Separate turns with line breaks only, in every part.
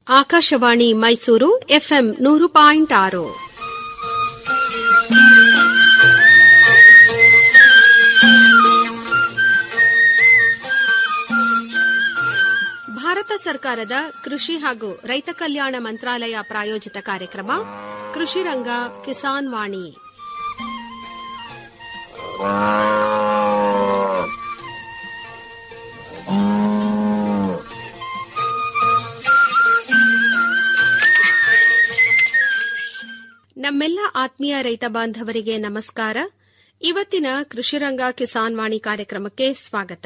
Akashvani Mysuru FM ನೂರು point ಆರು ಭಾರತ ಸರ್ಕಾರದ ಕೃಷಿ ಹಾಗೂ ರೈತ ಕಲ್ಯಾಣ ಮಂತ್ರಾಲಯ ಪ್ರಾಯೋಜಿತ ಕಾರ್ಯಕ್ರಮ ಕೃಷಿ ರಂಗ ಕಿಸಾನ್ ವಾಣಿ ನಮ್ಮೆಲ್ಲ ಆತ್ಮೀಯ ರೈತ ಬಾಂಧವರಿಗೆ ನಮಸ್ಕಾರ ಇವತ್ತಿನ ಕೃಷಿರಂಗ ಕಿಸಾನ್ ವಾಣಿ ಕಾರ್ಯಕ್ರಮಕ್ಕೆ ಸ್ವಾಗತ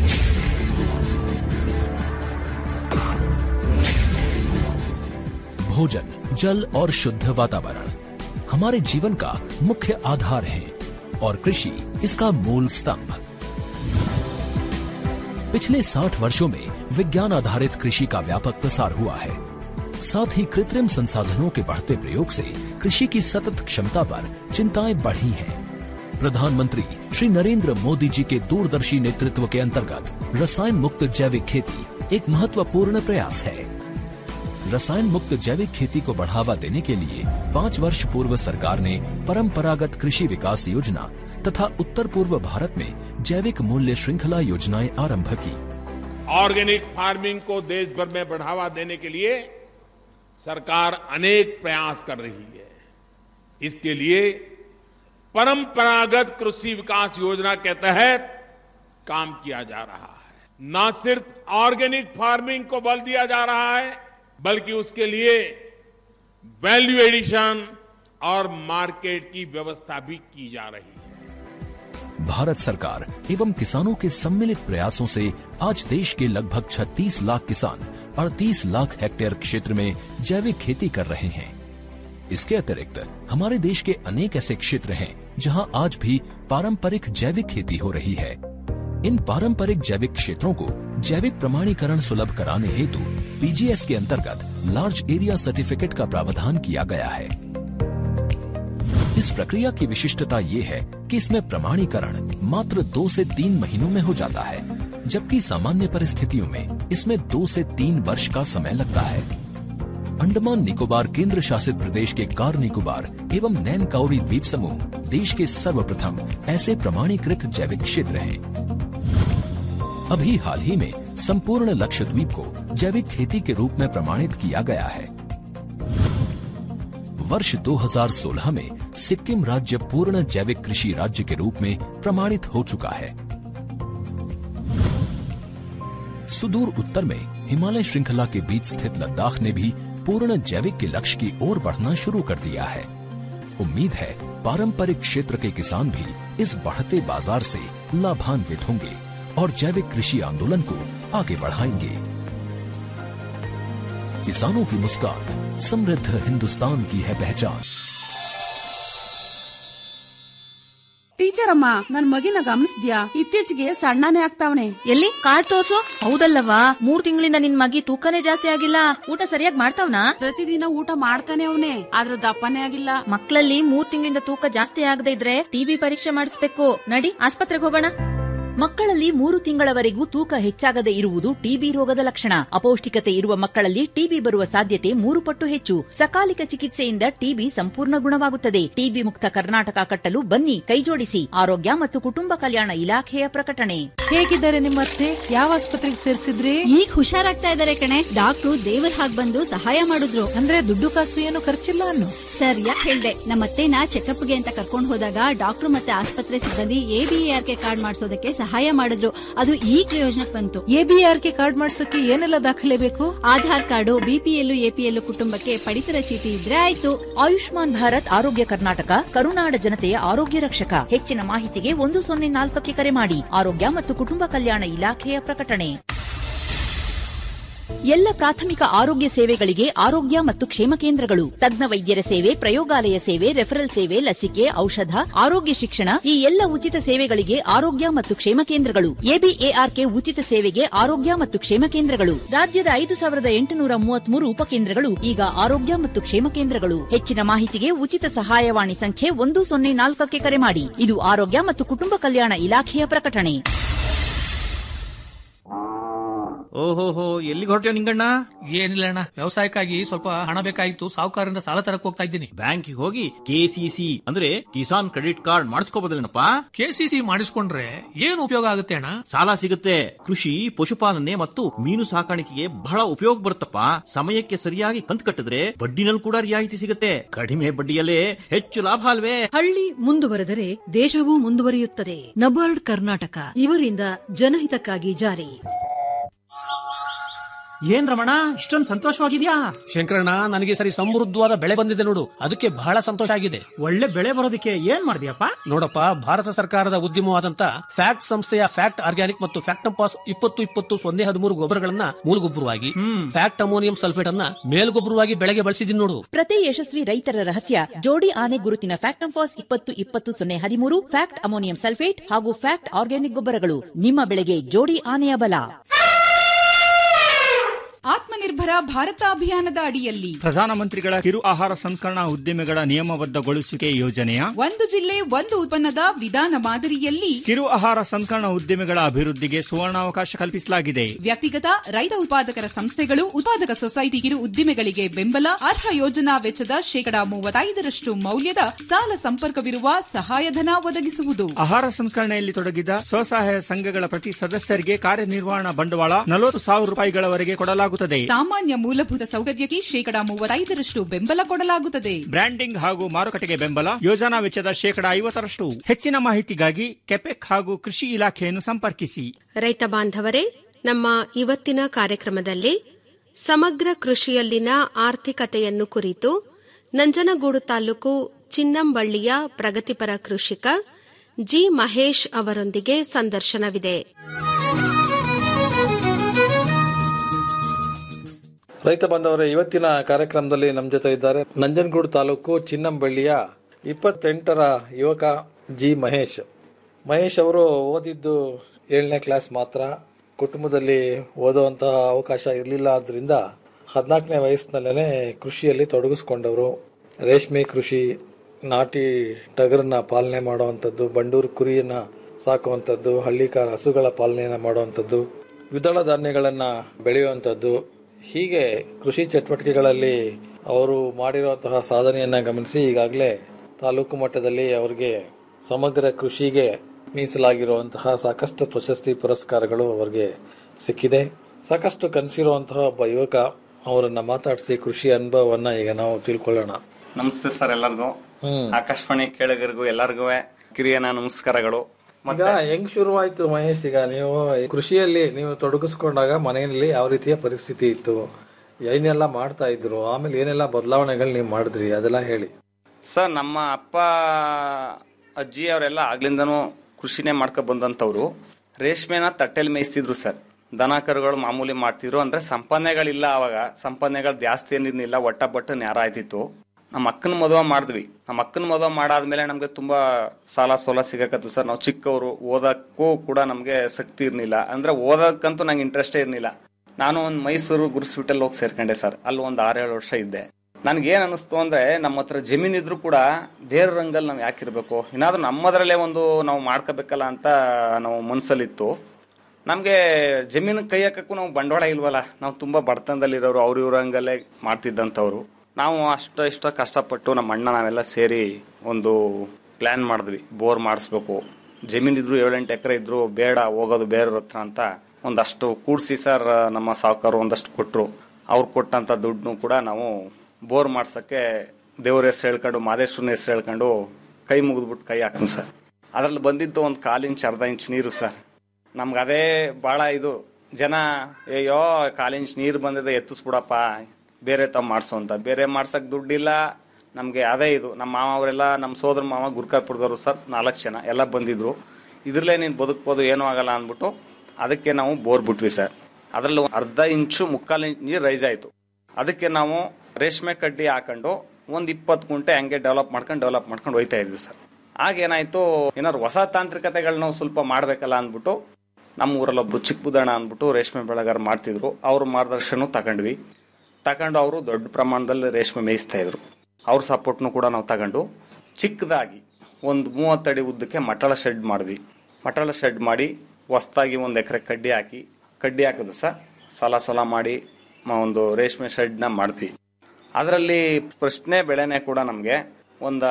भोजन जल और शुद्ध वातावरण हमारे जीवन का मुख्य आधार है और कृषि इसका मूल स्तंभ पिछले 60 वर्षों में विज्ञान आधारित कृषि का व्यापक प्रसार हुआ है साथ ही कृत्रिम संसाधनों के बढ़ते प्रयोग से कृषि की सतत क्षमता पर चिंताएं बढ़ी हैं। प्रधानमंत्री श्री नरेंद्र मोदी जी के दूरदर्शी नेतृत्व के अंतर्गत रसायन मुक्त जैविक खेती एक महत्वपूर्ण प्रयास है रसायन मुक्त जैविक खेती को बढ़ावा देने के लिए पाँच वर्ष पूर्व सरकार ने परंपरागत कृषि विकास योजना तथा उत्तर पूर्व भारत में जैविक मूल्य श्रृंखला योजनाएं आरंभ की
ऑर्गेनिक फार्मिंग को देश भर में बढ़ावा देने के लिए सरकार अनेक प्रयास कर रही है इसके लिए परंपरागत कृषि विकास योजना के तहत काम किया जा रहा है न सिर्फ ऑर्गेनिक फार्मिंग को बल दिया जा रहा है बल्कि उसके लिए वैल्यू एडिशन और मार्केट की व्यवस्था भी की जा रही है
भारत सरकार एवं किसानों के सम्मिलित प्रयासों से आज देश के लगभग 36 लाख किसान 38 लाख हेक्टेयर क्षेत्र में जैविक खेती कर रहे हैं इसके अतिरिक्त हमारे देश के अनेक ऐसे क्षेत्र हैं जहां आज भी पारंपरिक जैविक खेती हो रही है इन पारंपरिक जैविक क्षेत्रों को जैविक प्रमाणीकरण सुलभ कराने हेतु पीजीएस के अंतर्गत लार्ज एरिया सर्टिफिकेट का प्रावधान किया गया है इस प्रक्रिया की विशिष्टता ये है कि इसमें प्रमाणीकरण मात्र दो से तीन महीनों में हो जाता है जबकि सामान्य परिस्थितियों में इसमें दो से तीन वर्ष का समय लगता है अंडमान निकोबार केंद्र शासित प्रदेश के कार निकोबार एवं नैन काउरी द्वीप समूह देश के सर्वप्रथम ऐसे प्रमाणीकृत जैविक क्षेत्र हैं अभी हाल ही में संपूर्ण लक्षद्वीप को जैविक खेती के रूप में प्रमाणित किया गया है वर्ष 2016 में सिक्किम राज्य पूर्ण जैविक कृषि राज्य के रूप में प्रमाणित हो चुका है सुदूर उत्तर में हिमालय श्रृंखला के बीच स्थित लद्दाख ने भी पूर्ण जैविक के लक्ष्य की ओर बढ़ना शुरू कर दिया है उम्मीद है पारंपरिक क्षेत्र के किसान भी इस बढ़ते बाजार से लाभान्वित होंगे और जैविक कृषि आंदोलन को आगे बढ़ाएंगे किसानों की मुस्कान समृद्ध हिंदुस्तान की है पहचान
ಟೀಚರ್ ಅಮ್ಮ ನನ್ ಮಗಿನ ಗಮನಿಸ್ದ್ಯಾ ಇತ್ತೀಚೆಗೆ ಸಣ್ಣನೇ ಆಗ್ತಾವನೆ
ಎಲ್ಲಿ ಕಾರ್ಡ್ ತೋರ್ಸು ಹೌದಲ್ಲವಾ ಮೂರ್ ತಿಂಗಳಿಂದ ನಿನ್ ಮಗಿ ತೂಕನೇ ಜಾಸ್ತಿ ಆಗಿಲ್ಲ ಊಟ ಸರಿಯಾಗಿ ಮಾಡ್ತಾವ್ನಾ
ಪ್ರತಿದಿನ ಊಟ ಮಾಡ್ತಾನೆ ಅವನೇ ಆದ್ರ ದಪ್ಪನೇ ಆಗಿಲ್ಲ
ಮಕ್ಕಳಲ್ಲಿ ಮೂರ್ ತಿಂಗಳಿಂದ ತೂಕ ಜಾಸ್ತಿ ಆಗದೆ ಇದ್ರೆ ಟಿಬಿ ಪರೀಕ್ಷೆ ಮಾಡಿಸ್ಬೇಕು ನಡಿ ಆಸ್ಪತ್ರೆಗೆ ಹೋಗೋಣ
ಮಕ್ಕಳಲ್ಲಿ ಮೂರು ತಿಂಗಳವರೆಗೂ ತೂಕ ಹೆಚ್ಚಾಗದೆ ಇರುವುದು ಟಿಬಿ ರೋಗದ ಲಕ್ಷಣ ಅಪೌಷ್ಟಿಕತೆ ಇರುವ ಮಕ್ಕಳಲ್ಲಿ ಟಿಬಿ ಬರುವ ಸಾಧ್ಯತೆ ಮೂರು ಪಟ್ಟು ಹೆಚ್ಚು ಸಕಾಲಿಕ ಚಿಕಿತ್ಸೆಯಿಂದ ಟಿಬಿ ಸಂಪೂರ್ಣ ಗುಣವಾಗುತ್ತದೆ ಟಿಬಿ ಮುಕ್ತ ಕರ್ನಾಟಕ ಕಟ್ಟಲು ಬನ್ನಿ ಕೈಜೋಡಿಸಿ ಆರೋಗ್ಯ ಮತ್ತು ಕುಟುಂಬ ಕಲ್ಯಾಣ ಇಲಾಖೆಯ ಪ್ರಕಟಣೆ
ಹೇಗಿದ್ದಾರೆ ನಿಮ್ಮತ್ತೆ ಯಾವ ಆಸ್ಪತ್ರೆಗೆ ಸೇರ್ಸಿದ್ರಿ
ಈಗ ಹುಷಾರಾಗ್ತಾ ಇದಾರೆ ಕಣೆ ಡಾಕ್ಟ್ರು ದೇವರ ಹಾಗ್ ಬಂದು ಸಹಾಯ ಮಾಡಿದ್ರು
ಅಂದ್ರೆ ದುಡ್ಡು ಕಾಸು ಏನು ಖರ್ಚಿಲ್ಲ ಅನ್ನು
ಸರ್ ಯಾಕೆ ಹೇಳ್ದೆ ನಮ್ಮತ್ತೆನ ಚೆಕಪ್ಗೆ ಅಂತ ಕರ್ಕೊಂಡು ಹೋದಾಗ ಡಾಕ್ಟ್ರು ಮತ್ತೆ ಆಸ್ಪತ್ರೆ ಸಿಬ್ಬಂದಿ ಎಬಿಆರ್ ಕೆ ಕಾರ್ಡ್ ಮಾಡಿಸೋದಕ್ಕೆ ಸಹಾಯ ಮಾಡಿದ್ರು ಅದು ಈ ಪ್ರಯೋಜನಕ್ಕೆ ಬಂತು
ಎಬಿಆರ್ ಕೆ ಕಾರ್ಡ್ ಮಾಡ್ಸಕ್ಕೆ ಏನೆಲ್ಲ ದಾಖಲೆ ಬೇಕು
ಆಧಾರ್ ಕಾರ್ಡು ಬಿಪಿಎಲ್ ಎಪಿಎಲ್ ಕುಟುಂಬಕ್ಕೆ ಪಡಿತರ ಚೀಟಿ ಇದ್ರೆ ಆಯ್ತು
ಆಯುಷ್ಮಾನ್ ಭಾರತ್ ಆರೋಗ್ಯ ಕರ್ನಾಟಕ ಕರುನಾಡ ಜನತೆಯ ಆರೋಗ್ಯ ರಕ್ಷಕ ಹೆಚ್ಚಿನ ಮಾಹಿತಿಗೆ ಒಂದು ಸೊನ್ನೆ ನಾಲ್ಕಕ್ಕೆ ಕರೆ ಮಾಡಿ ಆರೋಗ್ಯ ಮತ್ತು ಕುಟುಂಬ ಕಲ್ಯಾಣ ಇಲಾಖೆಯ ಪ್ರಕಟಣೆ ಎಲ್ಲ ಪ್ರಾಥಮಿಕ ಆರೋಗ್ಯ ಸೇವೆಗಳಿಗೆ ಆರೋಗ್ಯ ಮತ್ತು ಕ್ಷೇಮ ಕೇಂದ್ರಗಳು ತಜ್ಞ ವೈದ್ಯರ ಸೇವೆ ಪ್ರಯೋಗಾಲಯ ಸೇವೆ ರೆಫರಲ್ ಸೇವೆ ಲಸಿಕೆ ಔಷಧ ಆರೋಗ್ಯ ಶಿಕ್ಷಣ ಈ ಎಲ್ಲ ಉಚಿತ ಸೇವೆಗಳಿಗೆ ಆರೋಗ್ಯ ಮತ್ತು ಕ್ಷೇಮ ಕೇಂದ್ರಗಳು ಎಬಿಎಆರ್ಕೆ ಉಚಿತ ಸೇವೆಗೆ ಆರೋಗ್ಯ ಮತ್ತು ಕ್ಷೇಮ ಕೇಂದ್ರಗಳು ರಾಜ್ಯದ ಐದು ಸಾವಿರದ ಎಂಟುನೂರ ಮೂವತ್ಮೂರು ಉಪಕೇಂದ್ರಗಳು ಈಗ ಆರೋಗ್ಯ ಮತ್ತು ಕ್ಷೇಮ ಕೇಂದ್ರಗಳು ಹೆಚ್ಚಿನ ಮಾಹಿತಿಗೆ ಉಚಿತ ಸಹಾಯವಾಣಿ ಸಂಖ್ಯೆ ಒಂದು ಸೊನ್ನೆ ನಾಲ್ಕಕ್ಕೆ ಕರೆ ಮಾಡಿ ಇದು ಆರೋಗ್ಯ ಮತ್ತು ಕುಟುಂಬ ಕಲ್ಯಾಣ ಇಲಾಖೆಯ ಪ್ರಕಟಣೆ
ಓಹೋಹೋ ಎಲ್ಲಿಗೆ ಹೊರಟ್ಯೋ ನಿಂಗಣ್ಣ
ಏನಿಲ್ಲ ಅಣ್ಣ ವ್ಯವಸಾಯಕ್ಕಾಗಿ ಸ್ವಲ್ಪ ಹಣ ಬೇಕಾಗಿತ್ತು ಸಾಹುಕಾರರಿಂದ ಸಾಲ ತರಕ್ ಹೋಗ್ತಾ ಇದ್ದೀನಿ
ಬ್ಯಾಂಕಿಗೆ ಹೋಗಿ ಕೆಸಿಸಿ ಅಂದ್ರೆ ಕಿಸಾನ್ ಕ್ರೆಡಿಟ್ ಕಾರ್ಡ್ ಮಾಡಿಸ್ಕೋಬೋದಲ್ಲೇನಪ್ಪ
ಕೆಸಿಸಿ ಮಾಡಿಸ್ಕೊಂಡ್ರೆ ಏನು ಉಪಯೋಗ ಆಗುತ್ತೆ ಅಣ್ಣ
ಸಾಲ ಸಿಗುತ್ತೆ ಕೃಷಿ ಪಶುಪಾಲನೆ ಮತ್ತು ಮೀನು ಸಾಕಾಣಿಕೆಗೆ ಬಹಳ ಉಪಯೋಗ ಬರುತ್ತಪ್ಪ ಸಮಯಕ್ಕೆ ಸರಿಯಾಗಿ ಕಂತು ಕಟ್ಟಿದ್ರೆ ಬಡ್ಡಿನಲ್ಲಿ ಕೂಡ ರಿಯಾಯಿತಿ ಸಿಗುತ್ತೆ ಕಡಿಮೆ ಬಡ್ಡಿಯಲ್ಲೇ ಹೆಚ್ಚು ಲಾಭ ಅಲ್ವೇ
ಹಳ್ಳಿ ಮುಂದುವರೆದರೆ ದೇಶವೂ ಮುಂದುವರಿಯುತ್ತದೆ ನಬಾರ್ಡ್ ಕರ್ನಾಟಕ ಇವರಿಂದ ಜನಹಿತಕ್ಕಾಗಿ ಜಾರಿ
ಏನ್ ರಮಣ ಇಷ್ಟೊಂದು ಸಂತೋಷವಾಗಿದ್ಯಾ
ಶಂಕರಣ್ಣ ನನಗೆ ಸರಿ ಸಮೃದ್ಧವಾದ ಬೆಳೆ ಬಂದಿದೆ ನೋಡು ಅದಕ್ಕೆ ಬಹಳ ಸಂತೋಷ ಆಗಿದೆ
ಒಳ್ಳೆ ಬೆಳೆ ಬರೋದಕ್ಕೆ ಏನ್ ಮಾಡಿದ್ಯಪ್ಪ
ನೋಡಪ್ಪ ಭಾರತ ಸರ್ಕಾರದ ಉದ್ಯಮವಾದಂತ ಫ್ಯಾಕ್ಟ್ ಸಂಸ್ಥೆಯ ಫ್ಯಾಕ್ಟ್ ಆರ್ಗ್ಯಾನಿಕ್ ಮತ್ತು ಫ್ಯಾಕ್ಟಂಪಾಸ್ ಇಪ್ಪತ್ತು ಇಪ್ಪತ್ತು ಸೊನ್ನೆ ಹದಿಮೂರು ಗೊಬ್ಬರಗಳನ್ನ ಮೂಲಗೊಬ್ಬರವಾಗಿ ಫ್ಯಾಕ್ಟ್ ಅಮೋನಿಯಂ ಸಲ್ಫೇಟ್ ಅನ್ನ ಮೇಲ್ಗೊಬ್ಬರವಾಗಿ ಬೆಳೆಗೆ ಬಳಸಿದೀನಿ ನೋಡು
ಪ್ರತಿ ಯಶಸ್ವಿ ರೈತರ ರಹಸ್ಯ ಜೋಡಿ ಆನೆ ಗುರುತಿನ ಫ್ಯಾಕ್ಟಂಫಾಸ್ ಇಪ್ಪತ್ತು ಇಪ್ಪತ್ತು ಸೊನ್ನೆ ಹದಿಮೂರು ಫ್ಯಾಕ್ಟ್ ಅಮೋನಿಯಂ ಸಲ್ಫೇಟ್ ಹಾಗೂ ಫ್ಯಾಕ್ಟ್ ಆರ್ಗ್ಯಾನಿಕ್ ಗೊಬ್ಬರಗಳು ನಿಮ್ಮ ಬೆಳೆಗೆ ಜೋಡಿ ಆನೆಯ ಬಲ
ಆತ್ಮನಿರ್ಭರ ಭಾರತ ಅಭಿಯಾನದ ಅಡಿಯಲ್ಲಿ
ಪ್ರಧಾನಮಂತ್ರಿಗಳ ಕಿರು ಆಹಾರ ಸಂಸ್ಕರಣಾ ಉದ್ದಿಮೆಗಳ ನಿಯಮಬದ್ಧಗೊಳಿಸುವಿಕೆ ಯೋಜನೆಯ
ಒಂದು ಜಿಲ್ಲೆ ಒಂದು ಉತ್ಪನ್ನದ ವಿಧಾನ ಮಾದರಿಯಲ್ಲಿ
ಕಿರು ಆಹಾರ ಸಂಸ್ಕರಣಾ ಉದ್ದಿಮೆಗಳ ಅಭಿವೃದ್ಧಿಗೆ ಸುವರ್ಣಾವಕಾಶ ಕಲ್ಪಿಸಲಾಗಿದೆ
ವ್ಯಕ್ತಿಗತ ರೈತ ಉತ್ಪಾದಕರ ಸಂಸ್ಥೆಗಳು ಉತ್ಪಾದಕ ಸೊಸೈಟಿ ಕಿರು ಉದ್ದಿಮೆಗಳಿಗೆ ಬೆಂಬಲ ಅರ್ಹ ಯೋಜನಾ ವೆಚ್ಚದ ಶೇಕಡಾ ಮೂವತ್ತೈದರಷ್ಟು ಮೌಲ್ಯದ ಸಾಲ ಸಂಪರ್ಕವಿರುವ ಸಹಾಯಧನ ಒದಗಿಸುವುದು
ಆಹಾರ ಸಂಸ್ಕರಣೆಯಲ್ಲಿ ತೊಡಗಿದ ಸ್ವಸಹಾಯ ಸಂಘಗಳ ಪ್ರತಿ ಸದಸ್ಯರಿಗೆ ಕಾರ್ಯನಿರ್ವಹಣಾ ಬಂಡವಾಳ ನಲವತ್ತು ಸಾವಿರ ರೂಪಾಯಿಗಳವರೆಗೆ ಕೊಡಲಾಗುತ್ತದೆ
ಸಾಮಾನ್ಯ ಮೂಲಭೂತ ಸೌಕರ್ಯಕ್ಕೆ ಶೇಕಡಾ ಮೂವತ್ತೈದರಷ್ಟು ಬೆಂಬಲ ಕೊಡಲಾಗುತ್ತದೆ
ಬ್ರ್ಯಾಂಡಿಂಗ್ ಹಾಗೂ ಮಾರುಕಟ್ಟೆಗೆ ಬೆಂಬಲ ಯೋಜನಾ ವೆಚ್ಚದ ಶೇಕಡಾ ಐವತ್ತರಷ್ಟು ಹೆಚ್ಚಿನ ಮಾಹಿತಿಗಾಗಿ ಕೆಪೆಕ್ ಹಾಗೂ ಕೃಷಿ ಇಲಾಖೆಯನ್ನು ಸಂಪರ್ಕಿಸಿ
ರೈತ ಬಾಂಧವರೇ ನಮ್ಮ ಇವತ್ತಿನ ಕಾರ್ಯಕ್ರಮದಲ್ಲಿ ಸಮಗ್ರ ಕೃಷಿಯಲ್ಲಿನ ಆರ್ಥಿಕತೆಯನ್ನು ಕುರಿತು ನಂಜನಗೂಡು ತಾಲೂಕು ಚಿನ್ನಂಬಳ್ಳಿಯ ಪ್ರಗತಿಪರ ಕೃಷಿಕ ಜಿ ಮಹೇಶ್ ಅವರೊಂದಿಗೆ ಸಂದರ್ಶನವಿದೆ
ರೈತ ಬಾಂಧವರೇ ಇವತ್ತಿನ ಕಾರ್ಯಕ್ರಮದಲ್ಲಿ ನಮ್ಮ ಜೊತೆ ಇದ್ದಾರೆ ನಂಜನಗೂಡು ತಾಲೂಕು ಚಿನ್ನಂಬಳ್ಳಿಯ ಇಪ್ಪತ್ತೆಂಟರ ಯುವಕ ಜಿ ಮಹೇಶ್ ಮಹೇಶ್ ಅವರು ಓದಿದ್ದು ಏಳನೇ ಕ್ಲಾಸ್ ಮಾತ್ರ ಕುಟುಂಬದಲ್ಲಿ ಓದುವಂತಹ ಅವಕಾಶ ಇರಲಿಲ್ಲ ಆದ್ರಿಂದ ಹದಿನಾಲ್ಕನೇ ವಯಸ್ಸಿನಲ್ಲೇ ಕೃಷಿಯಲ್ಲಿ ತೊಡಗಿಸ್ಕೊಂಡವರು ರೇಷ್ಮೆ ಕೃಷಿ ನಾಟಿ ಟಗರನ್ನ ಪಾಲನೆ ಮಾಡುವಂಥದ್ದು ಬಂಡೂರು ಕುರಿಯನ್ನ ಸಾಕುವಂಥದ್ದು ಹಳ್ಳಿಕಾರ ಹಸುಗಳ ಪಾಲನೆಯನ್ನು ಮಾಡುವಂಥದ್ದು ದ್ವಿದಳ ಧಾನ್ಯಗಳನ್ನು ಬೆಳೆಯುವಂಥದ್ದು ಹೀಗೆ ಕೃಷಿ ಚಟುವಟಿಕೆಗಳಲ್ಲಿ ಅವರು ಮಾಡಿರುವಂತಹ ಸಾಧನೆಯನ್ನ ಗಮನಿಸಿ ಈಗಾಗಲೇ ತಾಲೂಕು ಮಟ್ಟದಲ್ಲಿ ಅವರಿಗೆ ಸಮಗ್ರ ಕೃಷಿಗೆ ಮೀಸಲಾಗಿರುವಂತಹ ಸಾಕಷ್ಟು ಪ್ರಶಸ್ತಿ ಪುರಸ್ಕಾರಗಳು ಅವರಿಗೆ ಸಿಕ್ಕಿದೆ ಸಾಕಷ್ಟು ಕನಸಿರುವಂತಹ ಒಬ್ಬ ಯುವಕ ಅವರನ್ನ ಮಾತಾಡಿಸಿ ಕೃಷಿ ಅನುಭವವನ್ನ ಈಗ ನಾವು ತಿಳ್ಕೊಳ್ಳೋಣ
ನಮಸ್ತೆ ಸರ್ ಎಲ್ಲರಿಗೂ ಆಕಾಶವಾಣಿ ಕೇಳಗರಿಗೂ ಎಲ್ಲರಿಗೂ ಕಿರಿಯನ ನಮಸ್ಕಾರಗಳು
ಈಗ ಹೆಂಗ್ ಶುರುವಾಯ್ತು ಮಹೇಶ್ ಈಗ ನೀವು ಈ ಕೃಷಿಯಲ್ಲಿ ನೀವು ತೊಡಗಿಸ್ಕೊಂಡಾಗ ಮನೆಯಲ್ಲಿ ಯಾವ ರೀತಿಯ ಪರಿಸ್ಥಿತಿ ಇತ್ತು ಏನೆಲ್ಲ ಮಾಡ್ತಾ ಇದ್ರು ಆಮೇಲೆ ಏನೆಲ್ಲ ಬದಲಾವಣೆಗಳು ನೀವು ಮಾಡಿದ್ರಿ ಅದೆಲ್ಲ ಹೇಳಿ
ಸರ್ ನಮ್ಮ ಅಪ್ಪ ಅಜ್ಜಿ ಅವರೆಲ್ಲ ಆಗ್ಲಿಂದನೂ ಕೃಷಿನೇ ಮಾಡ್ಕೊ ಬಂದಂತವ್ರು ರೇಷ್ಮೆನ ತಟ್ಟೆಲಿ ಮೇಯಿಸ್ತಿದ್ರು ಸರ್ ದನ ಕರುಗಳು ಮಾಮೂಲಿ ಮಾಡ್ತಿದ್ರು ಅಂದ್ರೆ ಸಂಪಾದನೆಗಳಿಲ್ಲ ಅವಾಗ ಸಂಪಾದನೆಗಳು ಜಾಸ್ತಿ ಏನಿರ್ಲಿಲ್ಲ ಒಟ್ಟ ಬಟ್ಟು ನ್ಯಾರ ಆಯ್ತಿತ್ತು ನಮ್ಮ ಅಕ್ಕನ ಮದುವೆ ಮಾಡಿದ್ವಿ ನಮ್ಮ ಅಕ್ಕನ ಮದುವೆ ಮಾಡಾದ್ಮೇಲೆ ನಮ್ಗೆ ತುಂಬಾ ಸಾಲ ಸೋಲ ಸಿಗಕತ್ತು ಸರ್ ನಾವು ಚಿಕ್ಕವರು ಓದಕ್ಕೂ ಕೂಡ ನಮ್ಗೆ ಶಕ್ತಿ ಇರ್ಲಿಲ್ಲ ಅಂದ್ರೆ ಓದಕ್ಕಂತೂ ನಂಗೆ ಇಂಟ್ರೆಸ್ಟೇ ಇರ್ಲಿಲ್ಲ ನಾನು ಒಂದು ಮೈಸೂರು ಗುರುಸ್ಬಿಟ್ಟಲ್ಲಿ ಹೋಗಿ ಸೇರ್ಕೊಂಡೆ ಸರ್ ಅಲ್ಲಿ ಒಂದು ಆರೇಳು ವರ್ಷ ಇದ್ದೆ ನನ್ಗೆ ಏನ್ ಅನಿಸ್ತು ಅಂದ್ರೆ ನಮ್ಮ ಹತ್ರ ಜಮೀನ್ ಇದ್ರು ಕೂಡ ಬೇರೆ ರಂಗಲ್ಲಿ ನಾವು ಯಾಕಿರ್ಬೇಕು ಏನಾದ್ರೂ ನಮ್ಮದ್ರಲ್ಲೇ ಒಂದು ನಾವು ಮಾಡ್ಕೋಬೇಕಲ್ಲ ಅಂತ ನಾವು ಮನ್ಸಲ್ಲಿತ್ತು ನಮ್ಗೆ ಜಮೀನು ಕೈ ಹಾಕಕ್ಕೂ ನಾವು ಬಂಡವಾಳ ಇಲ್ವಲ್ಲ ನಾವು ತುಂಬಾ ಬಡತನದಲ್ಲಿರೋರು ಅವ್ರ ಇವ್ರ ಹಂಗಲ್ಲೇ ಮಾಡ್ತಿದ್ದಂಥವ್ರು ನಾವು ಅಷ್ಟ ಇಷ್ಟ ಕಷ್ಟಪಟ್ಟು ನಮ್ಮ ಅಣ್ಣ ನಾವೆಲ್ಲ ಸೇರಿ ಒಂದು ಪ್ಲಾನ್ ಮಾಡಿದ್ವಿ ಬೋರ್ ಮಾಡಿಸ್ಬೇಕು ಜಮೀನಿದ್ರು ಏಳೆಂಟು ಎಕರೆ ಇದ್ರು ಬೇಡ ಹೋಗೋದು ಬೇರೆಯವ್ರ ಹತ್ರ ಅಂತ ಒಂದಷ್ಟು ಕೂಡಿಸಿ ಸರ್ ನಮ್ಮ ಸಾವುಕಾರು ಒಂದಷ್ಟು ಕೊಟ್ಟರು ಅವ್ರು ಕೊಟ್ಟಂತ ದುಡ್ಡನ್ನು ಕೂಡ ನಾವು ಬೋರ್ ಮಾಡ್ಸಕ್ಕೆ ದೇವ್ರ ಹೆಸರು ಹೇಳ್ಕೊಂಡು ಮಾದೇಶ್ವರನ ಹೆಸರು ಹೇಳ್ಕೊಂಡು ಕೈ ಮುಗಿದ್ಬಿಟ್ಟು ಕೈ ಹಾಕ್ತೀನಿ ಸರ್ ಅದ್ರಲ್ಲಿ ಬಂದಿದ್ದು ಒಂದು ಕಾಲು ಇಂಚ್ ಅರ್ಧ ಇಂಚ್ ನೀರು ಸರ್ ನಮ್ಗೆ ಅದೇ ಭಾಳ ಇದು ಜನ ಅಯ್ಯೋ ಕಾಲು ಇಂಚ್ ನೀರು ಬಂದಿದೆ ಎತ್ತಿಸ್ಬಿಡಪ್ಪ ಬೇರೆ ತಾವ್ ಮಾಡ್ಸು ಅಂತ ಬೇರೆ ಮಾಡ್ಸಕ್ ದುಡ್ಡಿಲ್ಲ ನಮ್ಗೆ ಅದೇ ಇದು ನಮ್ಮ ಮಾವ ಅವರೆಲ್ಲ ನಮ್ಮ ಸೋದರ ಮಾವ ಗುರ್ಕಾಪುರದವರು ಸರ್ ನಾಲ್ಕು ಜನ ಎಲ್ಲ ಬಂದಿದ್ರು ಇದ್ರಲ್ಲೇ ನೀನು ಬದುಕ್ಬೋದು ಏನೂ ಆಗಲ್ಲ ಅಂದ್ಬಿಟ್ಟು ಅದಕ್ಕೆ ನಾವು ಬೋರ್ ಬಿಟ್ವಿ ಸರ್ ಅದರಲ್ಲಿ ಅರ್ಧ ಇಂಚು ಮುಕ್ಕಾಲು ಇಂಚ್ ನೀರು ರೈಸ್ ಆಯ್ತು ಅದಕ್ಕೆ ನಾವು ರೇಷ್ಮೆ ಕಡ್ಡಿ ಹಾಕೊಂಡು ಒಂದ್ ಇಪ್ಪತ್ತು ಗುಂಟೆ ಹಂಗೆ ಡೆವಲಪ್ ಮಾಡ್ಕೊಂಡು ಡೆವಲಪ್ ಮಾಡ್ಕೊಂಡು ಹೋಯ್ತಾ ಇದ್ವಿ ಸರ್ ಆಗೇನಾಯ್ತು ಏನಾದ್ರು ಹೊಸ ತಾಂತ್ರಿಕತೆಗಳನ್ನ ಸ್ವಲ್ಪ ಮಾಡ್ಬೇಕಲ್ಲ ಅಂದ್ಬಿಟ್ಟು ನಮ್ಮ ಊರಲ್ಲಿ ಒಬ್ರು ಚಿಕ್ಕಬುದಣ ಅಂದ್ಬಿಟ್ಟು ರೇಷ್ಮೆ ಬೆಳೆಗಾರ ಮಾಡ್ತಿದ್ರು ಅವ್ರ ಮಾರ್ಗದರ್ಶನ ತಗೊಂಡ್ವಿ ತಗೊಂಡು ಅವರು ದೊಡ್ಡ ಪ್ರಮಾಣದಲ್ಲಿ ರೇಷ್ಮೆ ಮೇಯಿಸ್ತಾ ಇದ್ರು ಅವ್ರ ಸಪೋರ್ಟ್ನು ಕೂಡ ನಾವು ತಗೊಂಡು ಚಿಕ್ಕದಾಗಿ ಒಂದು ಮೂವತ್ತಡಿ ಉದ್ದಕ್ಕೆ ಮಟಳ ಶೆಡ್ ಮಾಡಿದ್ವಿ ಮಟಳ ಶೆಡ್ ಮಾಡಿ ಹೊಸ್ದಾಗಿ ಒಂದು ಎಕರೆ ಕಡ್ಡಿ ಹಾಕಿ ಕಡ್ಡಿ ಹಾಕಿದ್ವು ಸರ್ ಸಾಲ ಸಾಲ ಮಾಡಿ ಮ- ಒಂದು ರೇಷ್ಮೆ ಶೆಡ್ನ ಮಾಡಿದ್ವಿ ಅದರಲ್ಲಿ ಪ್ರಶ್ನೆ ಬೆಳೆನೇ ಕೂಡ ನಮಗೆ ಒಂದು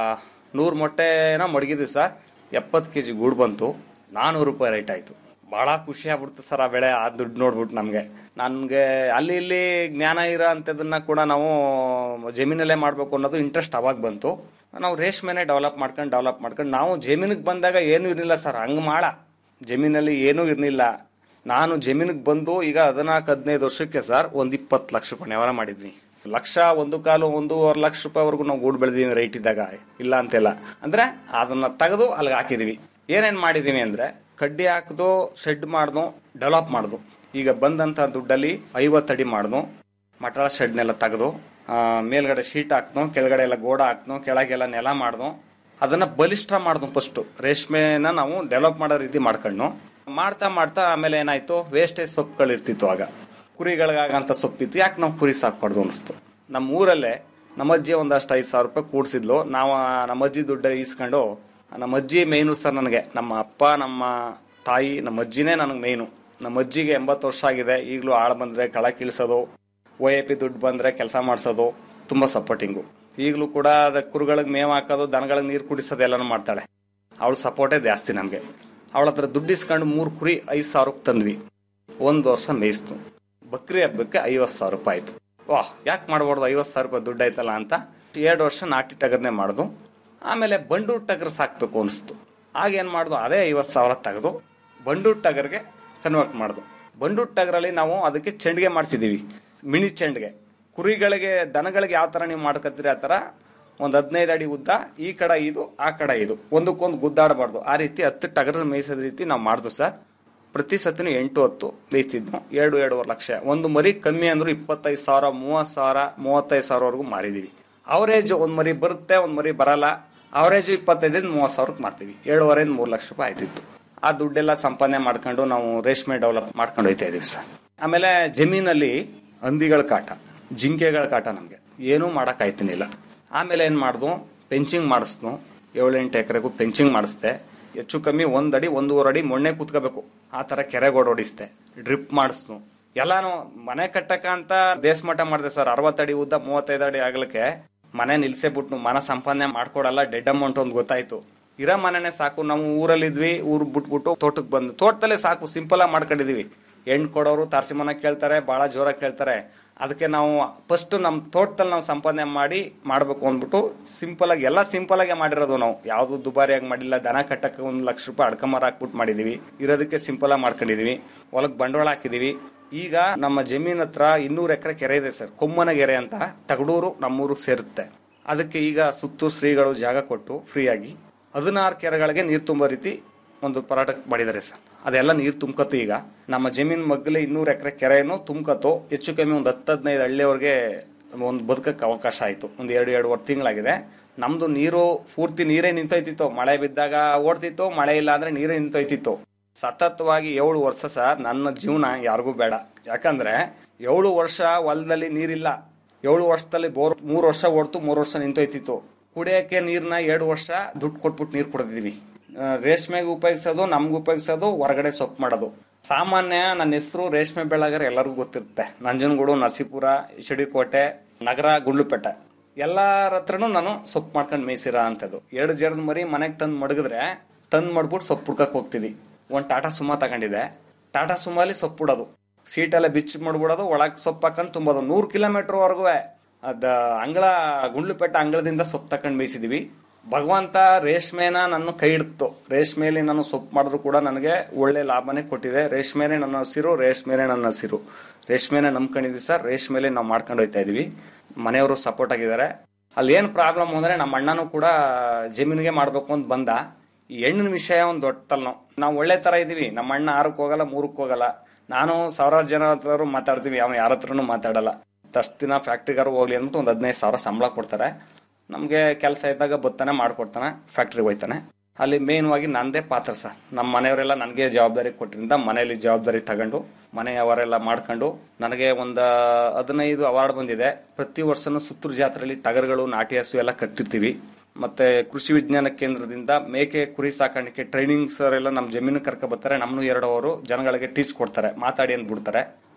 ನೂರು ಮೊಟ್ಟೆನ ಮಡಗಿದ್ವಿ ಸರ್ ಎಪ್ಪತ್ತು ಕೆ ಜಿ ಗೂಡು ಬಂತು ನಾನ್ನೂರು ರೂಪಾಯಿ ರೇಟ್ ಆಯಿತು ಭಾಳ ಖುಷಿ ಆಗ್ಬಿಡ್ತು ಸರ್ ಆ ಬೆಳೆ ಆ ದುಡ್ಡು ನೋಡ್ಬಿಟ್ಟು ನಮಗೆ ನನಗೆ ಅಲ್ಲಿ ಇಲ್ಲಿ ಜ್ಞಾನ ಇರೋ ಅಂಥದ್ದನ್ನ ಕೂಡ ನಾವು ಜಮೀನಲ್ಲೇ ಮಾಡಬೇಕು ಅನ್ನೋದು ಇಂಟ್ರೆಸ್ಟ್ ಅವಾಗ ಬಂತು ನಾವು ರೇಷ್ಮೆನೆ ಡೆವಲಪ್ ಮಾಡ್ಕೊಂಡು ಡೆವಲಪ್ ಮಾಡ್ಕೊಂಡು ನಾವು ಜಮೀನಿಗೆ ಬಂದಾಗ ಏನೂ ಇರಲಿಲ್ಲ ಸರ್ ಹಂಗೆ ಮಾಡ ಜಮೀನಲ್ಲಿ ಏನೂ ಇರಲಿಲ್ಲ ನಾನು ಜಮೀನಿಗೆ ಬಂದು ಈಗ ಹದಿನಾಲ್ಕು ಹದಿನೈದು ವರ್ಷಕ್ಕೆ ಸರ್ ಒಂದು ಇಪ್ಪತ್ತು ಲಕ್ಷ ರೂಪಾಯಿ ವ್ಯವಹಾರ ಮಾಡಿದ್ವಿ ಲಕ್ಷ ಒಂದು ಕಾಲು ಒಂದೂವರೆ ಲಕ್ಷ ರೂಪಾಯಿವರೆಗೂ ನಾವು ಗೂಡು ಬೆಳೆದಿದ್ದೀವಿ ರೈಟ್ ಇದ್ದಾಗ ಇಲ್ಲ ಅಂತೆಲ್ಲ ಅಂದ್ರೆ ಅದನ್ನ ತೆಗೆದು ಅಲ್ಲಿಗೆ ಹಾಕಿದೀವಿ ಏನೇನ್ ಮಾಡಿದೀವಿ ಅಂದ್ರೆ ಕಡ್ಡಿ ಹಾಕ್ದು ಶೆಡ್ ಮಾಡ್ದು ಡೆವಲಪ್ ಮಾಡ್ದು ಈಗ ಬಂದಂತ ದುಡ್ಡಲ್ಲಿ ಐವತ್ತು ಅಡಿ ಮಾಡ್ದು ಮಟಳ ಶೆಡ್ನೆಲ್ಲ ತೆಗೆದು ಮೇಲ್ಗಡೆ ಶೀಟ್ ಹಾಕ್ದು ಕೆಳಗಡೆ ಎಲ್ಲ ಗೋಡ ಹಾಕ್ದು ಕೆಳಗೆಲ್ಲ ನೆಲ ಮಾಡ್ದು ಅದನ್ನ ಬಲಿಷ್ಠ ಮಾಡ್ದು ಫಸ್ಟ್ ರೇಷ್ಮೆನ ನಾವು ಡೆವಲಪ್ ಮಾಡೋ ರೀತಿ ಮಾಡ್ಕೊಂಡು ಮಾಡ್ತಾ ಮಾಡ್ತಾ ಆಮೇಲೆ ಏನಾಯ್ತು ವೇಸ್ಟೇಜ್ ಸೊಪ್ಪುಗಳು ಇರ್ತಿತ್ತು ಆಗ ಕುರಿಗಳಿಗಾಗಂತ ಸೊಪ್ಪಿತ್ತು ಯಾಕೆ ನಾವು ಕುರಿ ಸಾಕ್ಬಾರ್ದು ಅನಿಸ್ತು ನಮ್ಮ ಊರಲ್ಲೇ ನಮ್ಮ ಅಜ್ಜಿ ಒಂದಷ್ಟು ಐದು ಸಾವಿರ ರೂಪಾಯಿ ಕೂಡ್ಸಿದ್ಲು ನಾವು ಆ ನಮ್ಮ ಅಜ್ಜಿ ದುಡ್ಡು ಈಸ್ಕೊಂಡು ನಮ್ಮ ಅಜ್ಜಿ ಮೇಯ್ನು ಸರ್ ನನಗೆ ನಮ್ಮ ಅಪ್ಪ ನಮ್ಮ ತಾಯಿ ನಮ್ಮ ಅಜ್ಜಿನೇ ನನಗೆ ಮೇಯ್ನು ನಮ್ಮ ಅಜ್ಜಿಗೆ ಎಂಬತ್ತು ವರ್ಷ ಆಗಿದೆ ಈಗಲೂ ಆಳು ಬಂದರೆ ಕಳ ಕೀಳ್ಸೋದು ಒ ಎ ಪಿ ದುಡ್ಡು ಬಂದರೆ ಕೆಲಸ ಮಾಡಿಸೋದು ತುಂಬ ಸಪೋರ್ಟಿಂಗು ಈಗಲೂ ಕೂಡ ಅದ ಕುರುಗಳಿಗೆ ಮೇವು ಹಾಕೋದು ದನಗಳಿಗೆ ನೀರು ಕುಡಿಸೋದು ಎಲ್ಲನೂ ಮಾಡ್ತಾಳೆ ಅವಳ ಸಪೋರ್ಟೇ ಜಾಸ್ತಿ ನಮಗೆ ಅವಳ ಹತ್ರ ದುಡ್ಡು ಇಸ್ಕೊಂಡು ಮೂರು ಕುರಿ ಐದು ಸಾವಿರಕ್ಕೆ ತಂದ್ವಿ ಒಂದು ವರ್ಷ ಮೇಯಿಸ್ತು ಬಕ್ರಿ ಹಬ್ಬಕ್ಕೆ ಐವತ್ತು ಸಾವಿರ ರೂಪಾಯಿ ಆಯ್ತು ವಾಹ್ ಯಾಕೆ ಮಾಡ್ಬಾರ್ದು ಐವತ್ತು ಸಾವಿರ ರೂಪಾಯಿ ದುಡ್ಡು ಆಯ್ತಲ್ಲ ಅಂತ ಎರಡು ವರ್ಷ ನಾಟಿ ಟಗರ್ನೇ ಮಾಡ್ದು ಆಮೇಲೆ ಬಂಡೂರು ಟಗರ್ ಸಾಕ್ಬೇಕು ಅನಿಸ್ತು ಆಗೇನು ಮಾಡ್ದು ಅದೇ ಐವತ್ತು ಸಾವಿರ ತೆಗೆದು ಬಂಡೂರು ಟಗರ್ಗೆ ಕನ್ವರ್ಟ್ ಮಾಡ್ದು ಬಂಡೂರು ಟಗರಲ್ಲಿ ನಾವು ಅದಕ್ಕೆ ಚೆಂಡಿಗೆ ಮಾಡಿಸಿದೀವಿ ಮಿನಿ ಚೆಂಡಿಗೆ ಕುರಿಗಳಿಗೆ ದನಗಳಿಗೆ ಯಾವ ಥರ ನೀವು ಮಾಡ್ಕೊತೀರಿ ಆ ಥರ ಒಂದು ಹದಿನೈದು ಅಡಿ ಉದ್ದ ಈ ಕಡೆ ಇದು ಆ ಕಡೆ ಇದು ಒಂದಕ್ಕೊಂದು ಗುದ್ದಾಡಬಾರ್ದು ಆ ರೀತಿ ಹತ್ತು ಟಗರ ಮೇಯಿಸೋದ ರೀತಿ ನಾವು ಮಾಡ್ದು ಸರ್ ಪ್ರತಿ ಸತಿನೂ ಎಂಟು ಹತ್ತು ಬೇಯಿಸ್ತಿದ್ವು ಎರಡು ಎರಡೂವರೆ ಲಕ್ಷ ಒಂದು ಮರಿ ಕಮ್ಮಿ ಅಂದ್ರೂ ಇಪ್ಪತ್ತೈದು ಸಾವಿರ ಮೂವತ್ತು ಸಾವಿರ ಮೂವತ್ತೈದು ಸಾವಿರವರೆಗೂ ಮಾರಿದೀವಿ ಅವರೇಜ್ ಒಂದು ಮರಿ ಬರುತ್ತೆ ಒಂದು ಮರಿ ಬರಲ್ಲ ಅವರೇಜ್ ಇಪ್ಪತ್ತೈದಿಂದ ಮೂವತ್ತು ಸಾವಿರಕ್ಕೆ ಮಾರ್ತೀವಿ ಏಳುವರೆಯಿಂದ ಮೂರು ಲಕ್ಷ ರೂಪಾಯಿ ಆಯ್ತಿತ್ತು ಆ ದುಡ್ಡೆಲ್ಲ ಸಂಪಾದನೆ ಮಾಡ್ಕೊಂಡು ನಾವು ರೇಷ್ಮೆ ಡೆವಲಪ್ ಮಾಡ್ಕೊಂಡು ಹೋಯ್ತಾ ಇದೀವಿ ಸರ್ ಆಮೇಲೆ ಜಮೀನಲ್ಲಿ ಹಂದಿಗಳ ಕಾಟ ಜಿಂಕೆಗಳ ಕಾಟ ನಮಗೆ ಏನೂ ಮಾಡೋಕ್ಕಾಯ್ತಿನಿಲ್ಲ ಆಮೇಲೆ ಏನು ಮಾಡ್ದು ಪೆಂಚಿಂಗ್ ಮಾಡಿಸ್ದು ಏಳೆಂಟು ಎಕರೆಗೂ ಪೆಂಚಿಂಗ್ ಮಾಡಿಸ್ದೆ ಹೆಚ್ಚು ಕಮ್ಮಿ ಒಂದ್ ಅಡಿ ಒಂದೂವರೆ ಅಡಿ ಮೊನ್ನೆ ಕೂತ್ಕೋಬೇಕು ಆ ತರ ಕೆರೆಗೋಡ್ ಹೊಡಿಸ್ದೆ ಡ್ರಿಪ್ ಮಾಡಿಸ್ನು ಎಲ್ಲಾನು ಮನೆ ಕಟ್ಟಕ ಅಂತ ದೇಶಮಠ ಮಾಡಿದೆ ಸರ್ ಅರವತ್ತಡಿ ಉದ್ದ ಮೂವತ್ತೈದು ಅಡಿ ಆಗ್ಲಿಕ್ಕೆ ಮನೆ ನಿಲ್ಸೇ ಬಿಟ್ನು ಮನ ಸಂಪಾದನೆ ಮಾಡ್ಕೊಡಲ್ಲ ಡೆಡ್ ಅಮೌಂಟ್ ಒಂದು ಗೊತ್ತಾಯ್ತು ಇರೋ ಮನೆನೇ ಸಾಕು ನಾವು ಊರಲ್ಲಿದ್ವಿ ಊರ್ ಬಿಟ್ಬಿಟ್ಟು ತೋಟಕ್ಕೆ ಬಂದು ತೋಟದಲ್ಲೇ ಸಾಕು ಸಿಂಪಲ್ ಆಗಿ ಮಾಡ್ಕೊಂಡಿದೀವಿ ಹೆಣ್ಣು ಕೊಡೋರು ತಾರಸಿ ಮನೆ ಕೇಳ್ತಾರೆ ಬಹಳ ಜೋರಾಗಿ ಕೇಳ್ತಾರೆ ಅದಕ್ಕೆ ನಾವು ಫಸ್ಟ್ ನಮ್ಮ ತೋಟದಲ್ಲಿ ನಾವು ಸಂಪಾದನೆ ಮಾಡಿ ಮಾಡಬೇಕು ಅಂದ್ಬಿಟ್ಟು ಸಿಂಪಲ್ ಆಗಿ ಎಲ್ಲ ಸಿಂಪಲ್ ಆಗಿ ಮಾಡಿರೋದು ನಾವು ಯಾವುದು ದುಬಾರಿಯಾಗಿ ಮಾಡಿಲ್ಲ ದನ ಕಟ್ಟಕ್ಕೆ ಒಂದು ಲಕ್ಷ ರೂಪಾಯಿ ಅಡ್ಕಮರ ಹಾಕ್ಬಿಟ್ಟು ಮಾಡಿದೀವಿ ಇರೋದಕ್ಕೆ ಸಿಂಪಲ್ ಆಗಿ ಮಾಡ್ಕೊಂಡಿದೀವಿ ಹೊಲಕ್ಕೆ ಬಂಡವಾಳ ಹಾಕಿದೀವಿ ಈಗ ನಮ್ಮ ಜಮೀನ್ ಹತ್ರ ಇನ್ನೂರು ಎಕರೆ ಕೆರೆ ಇದೆ ಸರ್ ಕೊಮ್ಮನಗೆರೆ ಅಂತ ತಗಡೂರು ನಮ್ಮೂರಿಗೆ ಸೇರುತ್ತೆ ಅದಕ್ಕೆ ಈಗ ಸುತ್ತೂರು ಶ್ರೀಗಳು ಜಾಗ ಕೊಟ್ಟು ಫ್ರೀಯಾಗಿ ಹದಿನಾರು ಕೆರೆಗಳಿಗೆ ನೀರು ತುಂಬೋ ರೀತಿ ಒಂದು ಪರಾಟ ಮಾಡಿದ್ದಾರೆ ಸರ್ ಅದೆಲ್ಲ ನೀರು ತುಂಬ್ಕತ್ತು ಈಗ ನಮ್ಮ ಜಮೀನ್ ಮಗ್ಗಲೇ ಇನ್ನೂರು ಎಕರೆ ಕೆರೆಯನ್ನು ತುಂಬ್ಕತ್ತು ಹೆಚ್ಚು ಕಮ್ಮಿ ಒಂದು ಹತ್ತು ಹದಿನೈದು ಹಳ್ಳಿಯವ್ರಿಗೆ ಒಂದು ಬದುಕಕ್ಕೆ ಅವಕಾಶ ಆಯಿತು ಒಂದು ಎರಡು ಎರಡುವರೆ ತಿಂಗಳಾಗಿದೆ ನಮ್ದು ನೀರು ಪೂರ್ತಿ ನೀರೇ ನಿಂತೋಯ್ತಿತ್ತು ಮಳೆ ಬಿದ್ದಾಗ ಓಡ್ತಿತ್ತು ಮಳೆ ಇಲ್ಲ ಅಂದ್ರೆ ನೀರೇ ನಿಂತೋಯ್ತಿತ್ತು ಸತತವಾಗಿ ಏಳು ವರ್ಷ ಸರ್ ನನ್ನ ಜೀವನ ಯಾರಿಗೂ ಬೇಡ ಯಾಕಂದ್ರೆ ಏಳು ವರ್ಷ ಹೊಲದಲ್ಲಿ ನೀರಿಲ್ಲ ಏಳು ವರ್ಷದಲ್ಲಿ ಬೋರ್ ಮೂರು ವರ್ಷ ಓಡ್ತು ಮೂರು ವರ್ಷ ನಿಂತೋಯ್ತಿತ್ತು ಕುಡಿಯಕ್ಕೆ ನೀರ್ನ ಎರಡು ವರ್ಷ ದುಡ್ಡು ಕೊಟ್ಬಿಟ್ಟು ನೀರು ಕೊಡ್ತಿದ್ವಿ ಆ, ರೇಷ್ಮೆಗೆ ಉಪಯೋಗಿಸೋದು ನಮ್ಗೆ ಉಪಯೋಗಿಸೋದು ಹೊರಗಡೆ ಸೊಪ್ಪು ಮಾಡೋದು ಸಾಮಾನ್ಯ ನನ್ನ ಹೆಸರು ರೇಷ್ಮೆ ಬೆಳಗಾರ ಎಲ್ಲರಿಗೂ ಗೊತ್ತಿರುತ್ತೆ ನಂಜನಗೂಡು ನರಸೀಪುರ ಶಿಡಿಕೋಟೆ ನಗರ ಗುಂಡ್ಲುಪೇಟೆ ಎಲ್ಲಾರ ಹತ್ರನೂ ನಾನು ಸೊಪ್ಪು ಮಾಡ್ಕೊಂಡು ಮೇಯ್ಸಿರ ಅಂತದ್ದು ಎರಡು ಜರದ ಮರಿ ಮನೆಗೆ ತಂದು ಮಡಗಿದ್ರೆ ತಂದು ಮಾಡ್ಬಿಟ್ಟು ಸೊಪ್ಪು ಹುಡ್ಕಕ್ ಹೋಗ್ತಿದ್ವಿ ಒಂದು ಟಾಟಾ ಸುಮಾ ತಗೊಂಡಿದೆ ಟಾಟಾ ಸುಮಾಲಿ ಸೊಪ್ಪು ಬಿಡೋದು ಸೀಟೆಲ್ಲ ಬಿಚ್ಚಿ ಮಾಡ್ಬಿಡೋದು ಒಳಗೆ ಸೊಪ್ಪು ಹಾಕೊಂಡು ತುಂಬೋದು ನೂರು ಕಿಲೋಮೀಟರ್ ವರ್ಗೂ ಅದ ಅಂಗಳ ಗುಂಡ್ಲುಪೇಟೆ ಅಂಗಳದಿಂದ ಸೊಪ್ಪು ತಕೊಂಡು ಮೇಯಿಸಿದ್ವಿ ಭಗವಂತ ರೇಷ್ಮೆನ ನನ್ನ ಕೈ ಹಿಡ್ತು ರೇಷ್ಮೆಯಲ್ಲಿ ನಾನು ಸೊಪ್ಪು ಮಾಡಿದ್ರು ಕೂಡ ನನಗೆ ಒಳ್ಳೆ ಲಾಭನೇ ಕೊಟ್ಟಿದೆ ರೇಷ್ಮೆನೆ ನನ್ನ ಹಸಿರು ರೇಷ್ಮೆನೆ ನನ್ನ ಹಸಿರು ರೇಷ್ಮೆನೆ ನಂಬ್ಕೊಂಡಿದ್ವಿ ಸರ್ ರೇಷ್ಮೆಲೆ ನಾವು ಮಾಡ್ಕೊಂಡು ಹೋಯ್ತಾ ಇದೀವಿ ಮನೆಯವರು ಸಪೋರ್ಟ್ ಆಗಿದ್ದಾರೆ ಅಲ್ಲಿ ಏನು ಪ್ರಾಬ್ಲಮ್ ಅಂದ್ರೆ ನಮ್ಮ ಅಣ್ಣನೂ ಕೂಡ ಜಮೀನಿಗೆ ಮಾಡ್ಬೇಕು ಅಂತ ಬಂದ ಈ ಹೆಣ್ಣಿನ ವಿಷಯ ಒಂದು ದೊಡ್ಡ ತಲೆನೋವು ನಾವು ಒಳ್ಳೆ ತರ ಇದೀವಿ ನಮ್ಮ ಅಣ್ಣ ಆರಕ್ಕೆ ಹೋಗಲ್ಲ ಮೂರಕ್ಕೆ ಹೋಗಲ್ಲ ನಾನು ಸಾವಿರಾರು ಜನ ಹತ್ರ ಮಾತಾಡ್ತೀವಿ ಅವನು ಯಾರ ಹತ್ರನೂ ಮಾತಾಡಲ್ಲ ಅಷ್ಟು ದಿನ ಫ್ಯಾಕ್ಟ್ರಿಗಾರು ಹೋಗ್ಲಿ ಅಂದ್ಬಿಟ್ಟು ಒಂದು ಹದಿನೈದು ಸಾವಿರ ಸಂಬಳ ಕೊಡ್ತಾರೆ ನಮಗೆ ಕೆಲಸ ಇದ್ದಾಗ ಬತ್ತಾನೆ ಮಾಡ್ಕೊಡ್ತಾನೆ ಫ್ಯಾಕ್ಟ್ರಿಗೆ ಹೋಯ್ತಾನೆ ಅಲ್ಲಿ ಮೇನ್ವಾಗಿ ನಂದೇ ಪಾತ್ರ ಸರ್ ನಮ್ಮ ಮನೆಯವರೆಲ್ಲ ನನಗೆ ಜವಾಬ್ದಾರಿ ಕೊಟ್ಟಿರಿಂದ ಮನೆಯಲ್ಲಿ ಜವಾಬ್ದಾರಿ ತಗೊಂಡು ಮನೆಯವರೆಲ್ಲ ಮಾಡ್ಕೊಂಡು ನನಗೆ ಒಂದು ಹದಿನೈದು ಅವಾರ್ಡ್ ಬಂದಿದೆ ಪ್ರತಿ ವರ್ಷನೂ ಸುತ್ತೂರು ಜಾತ್ರೆಯಲ್ಲಿ ಟಗರ್ಗಳು ನಾಟಿ ಹಸು ಎಲ್ಲ ಕಟ್ಟಿರ್ತೀವಿ ಮತ್ತೆ ಕೃಷಿ ವಿಜ್ಞಾನ ಕೇಂದ್ರದಿಂದ ಮೇಕೆ ಕುರಿ ಸಾಕಾಣಿಕೆ ಟ್ರೈನಿಂಗ್ ಸರ್ ಎಲ್ಲ ನಮ್ಮ ಜಮೀನು ಕರ್ಕ ಬರ್ತಾರೆ ನಮ್ಮನ್ನು ಎರಡು ಅವರು ಜನಗಳಿಗೆ ಟೀಚ್ ಕೊಡ್ತಾರೆ ಮಾತಾಡಿ ಅಂತ ಬಿಡ್ತಾರೆ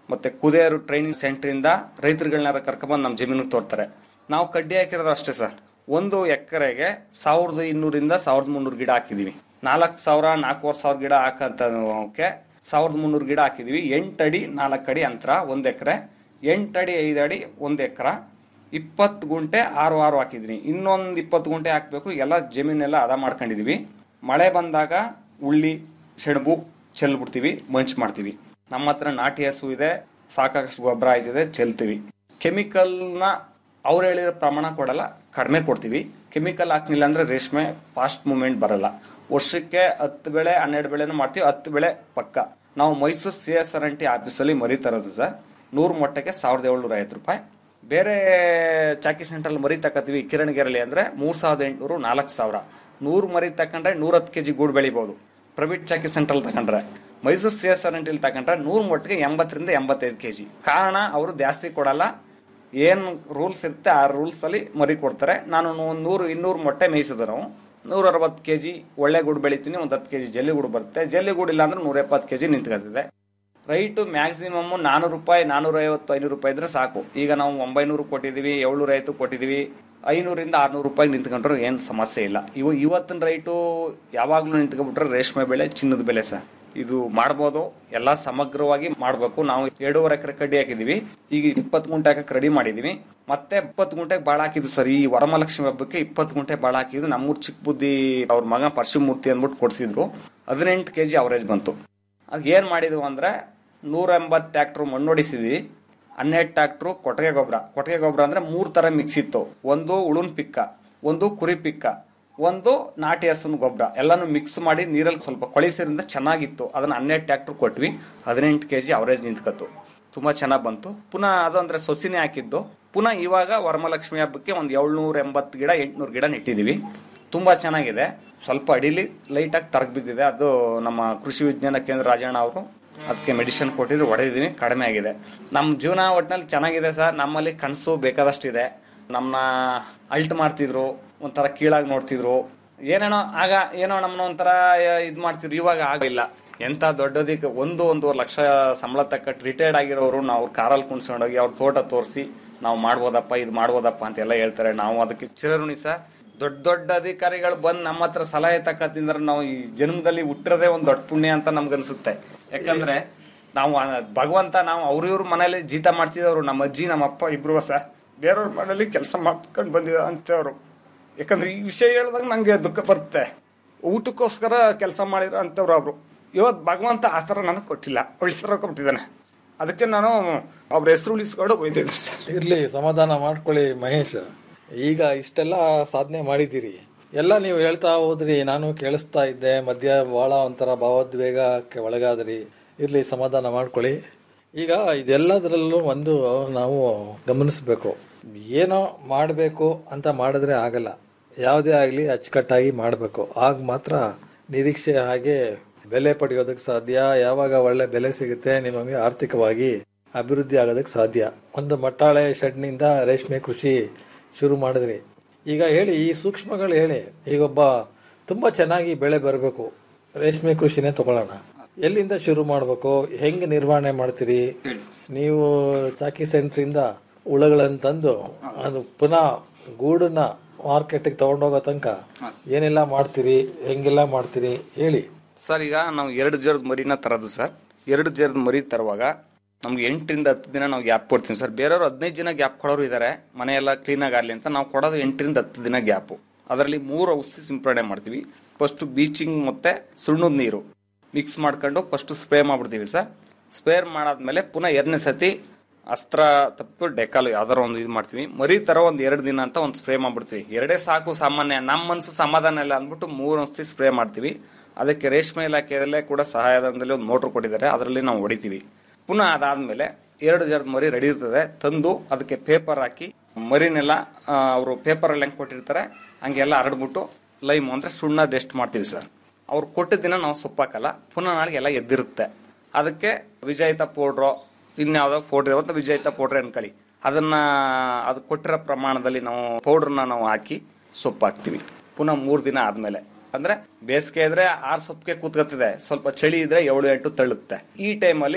ಮತ್ತೆ ಕುದೇರು ಟ್ರೈನಿಂಗ್ ಸೆಂಟರ್ ಇಂದ ರೈತರುಗಳನ್ನ ಕರ್ಕೊಂಡ್ಬಂದು ನಮ್ಮ ಜಮೀನಿಗೆ ತೋರ್ತಾರೆ ನಾವು ಕಡ್ಡಿ ಹಾಕಿರೋದು ಅಷ್ಟೇ ಸರ್ ಒಂದು ಎಕರೆಗೆ ಸಾವಿರದ ಇನ್ನೂರಿಂದ ಸಾವಿರದ ಮುನ್ನೂರು ಗಿಡ ಹಾಕಿದೀವಿ ನಾಲ್ಕು ಸಾವಿರ ನಾಲ್ಕೂವರೆ ಸಾವಿರ ಗಿಡ ಹಾಕಂತಕ್ಕೆ ಸಾವಿರದ ಮುನ್ನೂರು ಗಿಡ ಹಾಕಿದೀವಿ ಎಂಟು ಅಡಿ ನಾಲ್ಕು ಅಡಿ ಅಂತರ ಒಂದ್ ಎಕರೆ ಎಂಟು ಅಡಿ ಐದು ಅಡಿ ಒಂದ್ ಎಕರ ಇಪ್ಪತ್ತು ಗುಂಟೆ ಆರು ಆರು ಹಾಕಿದೀನಿ ಇನ್ನೊಂದು ಇಪ್ಪತ್ತು ಗುಂಟೆ ಹಾಕ್ಬೇಕು ಎಲ್ಲ ಜಮೀನೆಲ್ಲ ಅದ ಮಾಡ್ಕೊಂಡಿದೀವಿ ಮಳೆ ಬಂದಾಗ ಉಳ್ಳಿ ಸೆಣಬು ಚೆಲ್ಬಿಡ್ತೀವಿ ಮಂಚ್ ಮಾಡ್ತೀವಿ ನಮ್ಮ ಹತ್ರ ನಾಟಿ ಹಸು ಇದೆ ಸಾಕಷ್ಟು ಗೊಬ್ಬರ ಆಯ್ತಿದೆ ಚೆಲ್ತೀವಿ ಕೆಮಿಕಲ್ನ ಅವ್ರು ಹೇಳಿರೋ ಪ್ರಮಾಣ ಕೊಡಲ್ಲ ಕಡಿಮೆ ಕೊಡ್ತೀವಿ ಕೆಮಿಕಲ್ ಹಾಕ್ಲಿಲ್ಲ ಅಂದ್ರೆ ರೇಷ್ಮೆ ಫಾಸ್ಟ್ ಮೂವ್ಮೆಂಟ್ ಬರಲ್ಲ ವರ್ಷಕ್ಕೆ ಹತ್ತು ಬೆಳೆ ಹನ್ನೆರಡು ಬೆಳೆನೂ ಮಾಡ್ತೀವಿ ಹತ್ತು ಬೆಳೆ ಪಕ್ಕ ನಾವು Mysuru C S R N T ಆಫೀಸಲ್ಲಿ ಮರಿ ತರೋದು ಸರ್ ನೂರು ಮೊಟ್ಟೆಗೆ ಸಾವಿರದ ಏಳ್ನೂರ ಐವತ್ತು ರೂಪಾಯಿ ಬೇರೆ ಚಾಕಿ ಸೆಂಟ್ರಲ್ಲಿ ಮರಿ ತಕತೀವಿ ಕಿರಣಗೆರೆಲಿ ಅಂದ್ರೆ ಮೂರ್ ಸಾವಿರದ ಎಂಟುನೂರು ನಾಲ್ಕು ಸಾವಿರ ನೂರು ಮರಿ ತಕೊಂಡ್ರೆ ನೂರ ಹತ್ತು ಕೆಜಿ ಗೂಡು ಬೆಳಿಬಹುದು ಪ್ರೈವೇಟ್ ಚಾಕಿ ಸೆಂಟ್ರಲ್ಲಿ ತಕೊಂಡ್ರೆ Mysuru C S R N ಟಿಲಿ ತಕೊಂಡ್ರೆ ನೂರು ಮೊಟ್ಟೆಗೆ ಎಂಬತ್ತರಿಂದ ಎಂಬತ್ತೈದು ಕೆಜಿ ಕಾರಣ ಅವರು ಜಾಸ್ತಿ ಕೊಡಲ್ಲ ಏನ್ ರೂಲ್ಸ್ ಇರುತ್ತೆ ಆ ರೂಲ್ಸ್ ಅಲ್ಲಿ ಮರಿ ಕೊಡ್ತಾರೆ ನಾನು ಒಂದ್ ನೂರು ಇನ್ನೂರು ಮೊಟ್ಟೆ ಮೇಯಿಸಿದ್ರು ನಾವು ನೂರ ಅರವತ್ತು ಕೆಜಿ ಒಳ್ಳೆ ಗೂಡು ಬೆಳಿತೀನಿ ಒಂದ್ ಹತ್ತು ಕೆಜಿ ಜಲ್ಲಿ ಗೂಡು ಬರುತ್ತೆ ಜಲ್ಲಿ ಗೂಡು ಇಲ್ಲ ಅಂದ್ರೆ ನೂರ ಎಪ್ಪತ್ತು ಕೆಜಿ ನಿಂತ್ಕೊತಿದೆ ರೈಟು ಮ್ಯಾಕ್ಸಿಮಮ್ ನಾನೂರು ರೂಪಾಯಿ ನಾನೂರ ಐವತ್ತು ಐನೂರು ರೂಪಾಯಿ ಇದ್ರೆ ಸಾಕು ಈಗ ನಾವು ಒಂಬೈನೂರು ಕೊಟ್ಟಿದೀವಿ ಏಳ್ನೂರ ಐವತ್ತು ಕೊಟ್ಟಿದೀವಿ ಐನೂರಿಂದ ಆರ್ನೂರು ರೂಪಾಯಿ ನಿಂತ್ಕೊಂಡ್ರೆ ಏನು ಸಮಸ್ಯೆ ಇಲ್ಲ ಇವು ಇವತ್ತಿನ ರೈಟು ಯಾವಾಗ್ಲೂ ನಿಂತ್ಕೊಂಡ್ಬಿಟ್ರೆ ರೇಷ್ಮೆ ಬೆಳೆ ಚಿನ್ನದ ಬೆಲೆ ಸರ್ ಇದು ಮಾಡ್ಬೋದು ಎಲ್ಲ ಸಮಗ್ರವಾಗಿ ಮಾಡ್ಬೇಕು ನಾವು ಎರಡೂವರೆ ಎಕರೆ ಕಡ್ಡಿ ಹಾಕಿದೀವಿ ಈಗ ಇಪ್ಪತ್ತು ಗುಂಟೆ ಹಾಕಕ್ಕೆ ರೆಡಿ ಮಾಡಿದೀವಿ ಮತ್ತೆ ಇಪ್ಪತ್ತು ಗುಂಟೆಗೆ ಬಾಳ ಹಾಕಿದ್ದು ಸರ್ ಈ ವರಮಹಾಲಕ್ಷ್ಮಿ ಹಬ್ಬಕ್ಕೆ ಇಪ್ಪತ್ತು ಗುಂಟೆ ಬಾಳ ಹಾಕಿದ್ದು ನಮ್ಮೂರ್ ಚಿಕ್ಕ ಬುದ್ಧಿ ಅವ್ರ ಮಗ ಪರಶುಮೂರ್ತಿ ಅಂದ್ಬಿಟ್ಟು ಕೊಡ್ಸಿದ್ರು ಹದಿನೆಂಟು ಕೆಜಿ ಅವರೇಜ್ ಬಂತು ಅದ್ ಏನ್ ಮಾಡಿದ್ವು ಅಂದ್ರೆ ನೂರ ಎಂಬತ್ತು ಟ್ಯಾಕ್ಟ್ರು ಮಣ್ಣೊಡಿಸಿದ್ವಿ ಹನ್ನೆರಡು ಟ್ಯಾಕ್ಟ್ರು ಕೊಟ್ಟಿಗೆ ಗೊಬ್ಬರ ಕೊಟ್ಟಿಗೆ ಗೊಬ್ಬರ ಅಂದ್ರೆ ಮೂರ್ ತರ ಮಿಕ್ಸ್ ಇತ್ತು ಒಂದು ಉಳುನ್ ಪಿಕ್ಕ ಒಂದು ಕುರಿ ಪಿಕ್ಕ ಒಂದು ನಾಟಿ ಹಸುನ್ ಗೊಬ್ಬರ ಎಲ್ಲಾನು ಮಿಕ್ಸ್ ಮಾಡಿ ನೀರಲ್ಲಿ ಸ್ವಲ್ಪ ಕೊಳಿಸಿರಿಂದ ಚೆನ್ನಾಗಿತ್ತು ಅದನ್ನ ಹನ್ನೆರಡು ಟ್ಯಾಕ್ಟರ್ ಕೊಟ್ವಿ ಹದಿನೆಂಟು ಕೆಜಿ ಅವರೇಜ್ ನಿಂತ್ಕತ್ತು ತುಂಬಾ ಚೆನ್ನಾಗ್ ಬಂತು ಪುನಃ ಅದು ಅಂದ್ರೆ ಸೊಸಿನೇ ಹಾಕಿದ್ದು ಪುನಃ ಇವಾಗ ವರಮಹಾಲಕ್ಷ್ಮಿ ಹಬ್ಬಕ್ಕೆ ಒಂದು ಏಳ್ನೂರ ಎಂಬತ್ತು ಗಿಡ ಎಂಟ್ನೂರು ಗಿಡ ನೆಟ್ಟಿದೀವಿ ತುಂಬಾ ಚೆನ್ನಾಗಿದೆ ಸ್ವಲ್ಪ ಅಡಿಲಿ ಲೈಟ್ ಆಗಿ ತರಗ್ ಬಿದ್ದಿದೆ ಅದು ನಮ್ಮ ಕೃಷಿ ವಿಜ್ಞಾನ ಕೇಂದ್ರ ರಾಜಣ್ಣ ಅವರು ಅದಕ್ಕೆ ಮೆಡಿಸಿನ್ ಕೊಟ್ಟಿದ್ರು ಹೊಡೆದಿದ್ದೀನಿ ಕಡಿಮೆ ಆಗಿದೆ ನಮ್ಮ ಜೀವನ ಒಟ್ಟಿನಲ್ಲಿ ಚೆನ್ನಾಗಿದೆ ಸರ್ ನಮ್ಮಲ್ಲಿ ಕನಸು ಬೇಕಾದಷ್ಟಿದೆ ನಮ್ಮನ್ನ ಅಲ್ಟ್ ಮಾಡ್ತಿದ್ರು ಒಂಥರ ಕೀಳಾಗಿ ನೋಡ್ತಿದ್ರು ಏನೇನೋ ಆಗ ಏನೋ ನಮ್ಮನ್ನ ಒಂಥರ ಇದ್ ಮಾಡ್ತಿದ್ರು ಇವಾಗ ಆಗಿಲ್ಲ ಎಂತ ದೊಡ್ಡದಿಕ್ಕೆ ಒಂದು ಒಂದೂವರೆ ಲಕ್ಷ ಸಂಬಳ ತಕ್ಕ ರಿಟೈರ್ಡ್ ಆಗಿರೋರು ನಾವು ಕಾರಲ್ಲಿ ಕುಣ್ಸ್ಕೊಂಡೋಗಿ ಅವ್ರ ತೋಟ ತೋರಿಸಿ ನಾವು ಮಾಡ್ಬೋದಪ್ಪ ಇದು ಮಾಡ್ಬೋದಪ್ಪ ಅಂತೆಲ್ಲ ಹೇಳ್ತಾರೆ ನಾವು ಅದಕ್ಕೆ ಚಿರಋಣಿ ಸರ್ ದೊಡ್ಡ ದೊಡ್ಡ ಅಧಿಕಾರಿಗಳು ಬಂದು ನಮ್ಮ ಹತ್ರ ಸಲಹೆ ತಕ್ಕತ್ತಿಂದ್ರೆ ನಾವು ಈ ಜನ್ಮದಲ್ಲಿ ಹುಟ್ಟಿರೋದೇ ಒಂದು ದೊಡ್ಡ ಪುಣ್ಯ ಅಂತ ನಮ್ಗನ್ಸುತ್ತೆ ಯಾಕಂದ್ರೆ ನಾವು ಆ ಭಗವಂತ ನಾವು ಅವ್ರ ಇವ್ರ ಮನೇಲಿ ಜೀತ ಮಾಡ್ತಿದ್ದವ್ರು ನಮ್ಮ ಅಜ್ಜಿ ನಮ್ಮ ಅಪ್ಪ ಇಬ್ರು ಸಹ ಬೇರೆಯವ್ರ ಮನೇಲಿ ಕೆಲಸ ಮಾಡ್ಕೊಂಡು ಬಂದಿದ ಅಂತವ್ರು ಯಾಕಂದ್ರೆ ಈ ವಿಷಯ ಹೇಳಿದಾಗ ನಂಗೆ ದುಃಖ ಬರುತ್ತೆ ಊಟಕ್ಕೋಸ್ಕರ ಕೆಲಸ ಮಾಡಿರೋ ಅಂತವ್ರು ಅವರು ಇವತ್ತು ಭಗವಂತ ಆ ಥರ ನನಗೆ ಕೊಟ್ಟಿಲ್ಲ ಉಳಿಸ್ರ ಕೊಟ್ಟಿದ್ದಾನೆ ಅದಕ್ಕೆ ನಾನು ಅವ್ರ ಹೆಸರು ಉಳಿಸ್ಕೊಂಡು ಹೋಯ್ತಿದ್ದೆ ಸರ್
ಇರ್ಲಿ ಸಮಾಧಾನ ಮಾಡ್ಕೊಳ್ಳಿ ಮಹೇಶ್ ಈಗ ಇಷ್ಟೆಲ್ಲ ಸಾಧನೆ ಮಾಡಿದ್ದೀರಿ ಎಲ್ಲ ನೀವು ಹೇಳ್ತಾ ಹೋದ್ರಿ ನಾನು ಕೇಳಿಸ್ತಾ ಇದ್ದೆ ಮಧ್ಯ ಬಹಳ ಒಂಥರ ಭಾವೋದ್ವೇಗಕ್ಕೆ ಒಳಗಾದ್ರಿ ಇರ್ಲಿ ಸಮಾಧಾನ ಮಾಡ್ಕೊಳ್ಳಿ ಈಗ ಇದೆಲ್ಲದರಲ್ಲೂ ಒಂದು ನಾವು ಗಮನಿಸಬೇಕು ಏನೋ ಮಾಡಬೇಕು ಅಂತ ಮಾಡಿದ್ರೆ ಆಗಲ್ಲ ಯಾವುದೇ ಆಗಲಿ ಅಚ್ಚುಕಟ್ಟಾಗಿ ಮಾಡಬೇಕು ಆಗ ಮಾತ್ರ ನಿರೀಕ್ಷೆ ಹಾಗೆ ಬೆಲೆ ಪಡೆಯೋದಕ್ಕೆ ಸಾಧ್ಯ ಯಾವಾಗ ಒಳ್ಳೆ ಬೆಲೆ ಸಿಗುತ್ತೆ ನಿಮಗೆ ಆರ್ಥಿಕವಾಗಿ ಅಭಿವೃದ್ಧಿ ಆಗೋದಕ್ಕೆ ಸಾಧ್ಯ ಒಂದು ಮಟ್ಟಾಳೆ ಶೆಡ್ನಿಂದ ರೇಷ್ಮೆ ಕೃಷಿ ಶುರು ಮಾಡಿದ್ರಿ ಈಗ ಹೇಳಿ ಈ ಸೂಕ್ಷ್ಮಗಳು ಹೇಳಿ ಈಗೊಬ್ಬ ತುಂಬಾ ಚೆನ್ನಾಗಿ ಬೆಳೆ ಬರಬೇಕು ರೇಷ್ಮೆ ಕೃಷಿನೇ ತಗೊಳ್ಳೋಣ ಎಲ್ಲಿಂದ ಶುರು ಮಾಡಬೇಕು ಹೆಂಗೆ ನಿರ್ವಹಣೆ ಮಾಡ್ತೀರಿ ನೀವು ಚಾಕಿ ಸೆಂಟ್ರಿಂದ ಹುಳಗಳನ್ನು ತಂದು ಅದು ಪುನಃ ಗೂಡನ್ನ ಮಾರ್ಕೆಟ್ಗೆ ತಗೊಂಡೋಗೋ ತನಕ ಏನೆಲ್ಲ ಮಾಡ್ತೀರಿ ಹೆಂಗೆಲ್ಲ ಮಾಡ್ತೀರಿ ಹೇಳಿ
ಸರ್ ಈಗ ನಾವು ಎರಡು ಜರದ ಮರಿನ ತರೋದು ಸರ್ ಎರಡು ಜರದ ಮರಿ ತರುವಾಗ ನಮ್ಗೆ ಎಂಟರಿಂದ ಹತ್ತು ದಿನ ನಾವು ಗ್ಯಾಪ್ ಕೊಡ್ತೀವಿ ಸರ್ ಬೇರೆಯವರು ಹದಿನೈದು ದಿನ ಗ್ಯಾಪ್ ಕೊಡೋರು ಇದ್ದಾರೆ ಮನೆಯೆಲ್ಲ ಕ್ಲೀನ್ ಆಗಲಿ ಅಂತ ನಾವು ಕೊಡೋದು ಎಂಟರಿಂದ ಹತ್ತು ದಿನ ಗ್ಯಾಪು ಅದರಲ್ಲಿ ಮೂರು ಔಷಧಿ ಸಿಂಪಡಣೆ ಮಾಡ್ತೀವಿ ಫಸ್ಟ್ ಬೀಚಿಂಗ್ ಮತ್ತೆ ಸುಣ್ಣದ ನೀರು ಮಿಕ್ಸ್ ಮಾಡ್ಕೊಂಡು ಫಸ್ಟ್ ಸ್ಪ್ರೇ ಮಾಡ್ಬಿಡ್ತೀವಿ ಸರ್ ಸ್ಪ್ರೇ ಮಾಡಾದ್ಮೇಲೆ ಪುನಃ ಎರಡನೇ ಸತಿ ಅಸ್ತ್ರ ತಪ್ಪು ಡೆಕಾಲು ಯಾವ್ದಾರ ಒಂದು ಇದು ಮಾಡ್ತೀವಿ ಮರಿ ತರ ಒಂದ್ ಎರಡು ದಿನ ಅಂತ ಒಂದು ಸ್ಪ್ರೇ ಮಾಡ್ಬಿಡ್ತೀವಿ ಎರಡೇ ಸಾಕು ಸಾಮಾನ್ಯ ನಮ್ಮ ಮನಸ್ಸು ಸಮಾಧಾನ ಇಲ್ಲ ಅಂದ್ಬಿಟ್ಟು ಮೂರು ಔಷಧಿ ಸ್ಪ್ರೇ ಮಾಡ್ತೀವಿ ಅದಕ್ಕೆ ರೇಷ್ಮೆ ಇಲಾಖೆಯಲ್ಲೇ ಕೂಡ ಸಹಾಯಧನದಲ್ಲಿ ಒಂದು ಮೋಟರ್ ಕೊಟ್ಟಿದ್ದಾರೆ ಅದರಲ್ಲಿ ನಾವು ಹೊಡಿತೀವಿ ಪುನಃ ಅದಾದ್ಮೇಲೆ ಎರಡು ಜರದ ಮರಿ ರೆಡಿ ಇರ್ತದೆ ತಂದು ಅದಕ್ಕೆ ಪೇಪರ್ ಹಾಕಿ ಮರಿನೆಲ್ಲ ಅವರು ಪೇಪರ್ ಅಲ್ಲಿ ಹೆಂಗ್ ಕೊಟ್ಟಿರ್ತಾರೆ ಹಂಗೆಲ್ಲ ಹರಡ್ಬಿಟ್ಟು ಲೈಮ್ ಅಂದ್ರೆ ಸುಣ್ಣ ಡೆಸ್ಟ್ ಮಾಡ್ತೀವಿ ಸರ್ ಅವ್ರು ಕೊಟ್ಟ ದಿನ ನಾವು ಸೊಪ್ಪಾಕಲ್ಲ ಪುನಃ ನಾಳೆಗೆ ಎಲ್ಲ ಎದ್ದಿರುತ್ತೆ ಅದಕ್ಕೆ ವಿಜಯಿತ ಪೌಡ್ರು ಇನ್ಯಾವುದೋ ಪೌಡ್ರ್ ಇರುತ್ತೆ ವಿಜಯಿತ ಪೌಡ್ರ್ ಅನ್ಕೊಳ್ಳಿ ಅದನ್ನ ಅದು ಕೊಟ್ಟಿರೋ ಪ್ರಮಾಣದಲ್ಲಿ ನಾವು ಪೌಡ್ರನ್ನ ನಾವು ಹಾಕಿ ಸೊಪ್ಪು ಹಾಕ್ತಿವಿ ಪುನಃ ಮೂರ್ ದಿನ ಆದ್ಮೇಲೆ ಅಂದ್ರೆ ಬೇಸಿಗೆ ಇದ್ರೆ ಆರ್ ಸೊಪ್ಪಿಗೆ ಕೂತ್ಕೊತಿದೆ ಸ್ವಲ್ಪ ಚಳಿ ಇದ್ರೆ ಏಳು ಎಂಟು ತಳ್ಳುತ್ತೆ ಈ ಟೈಮಲ್ಲಿ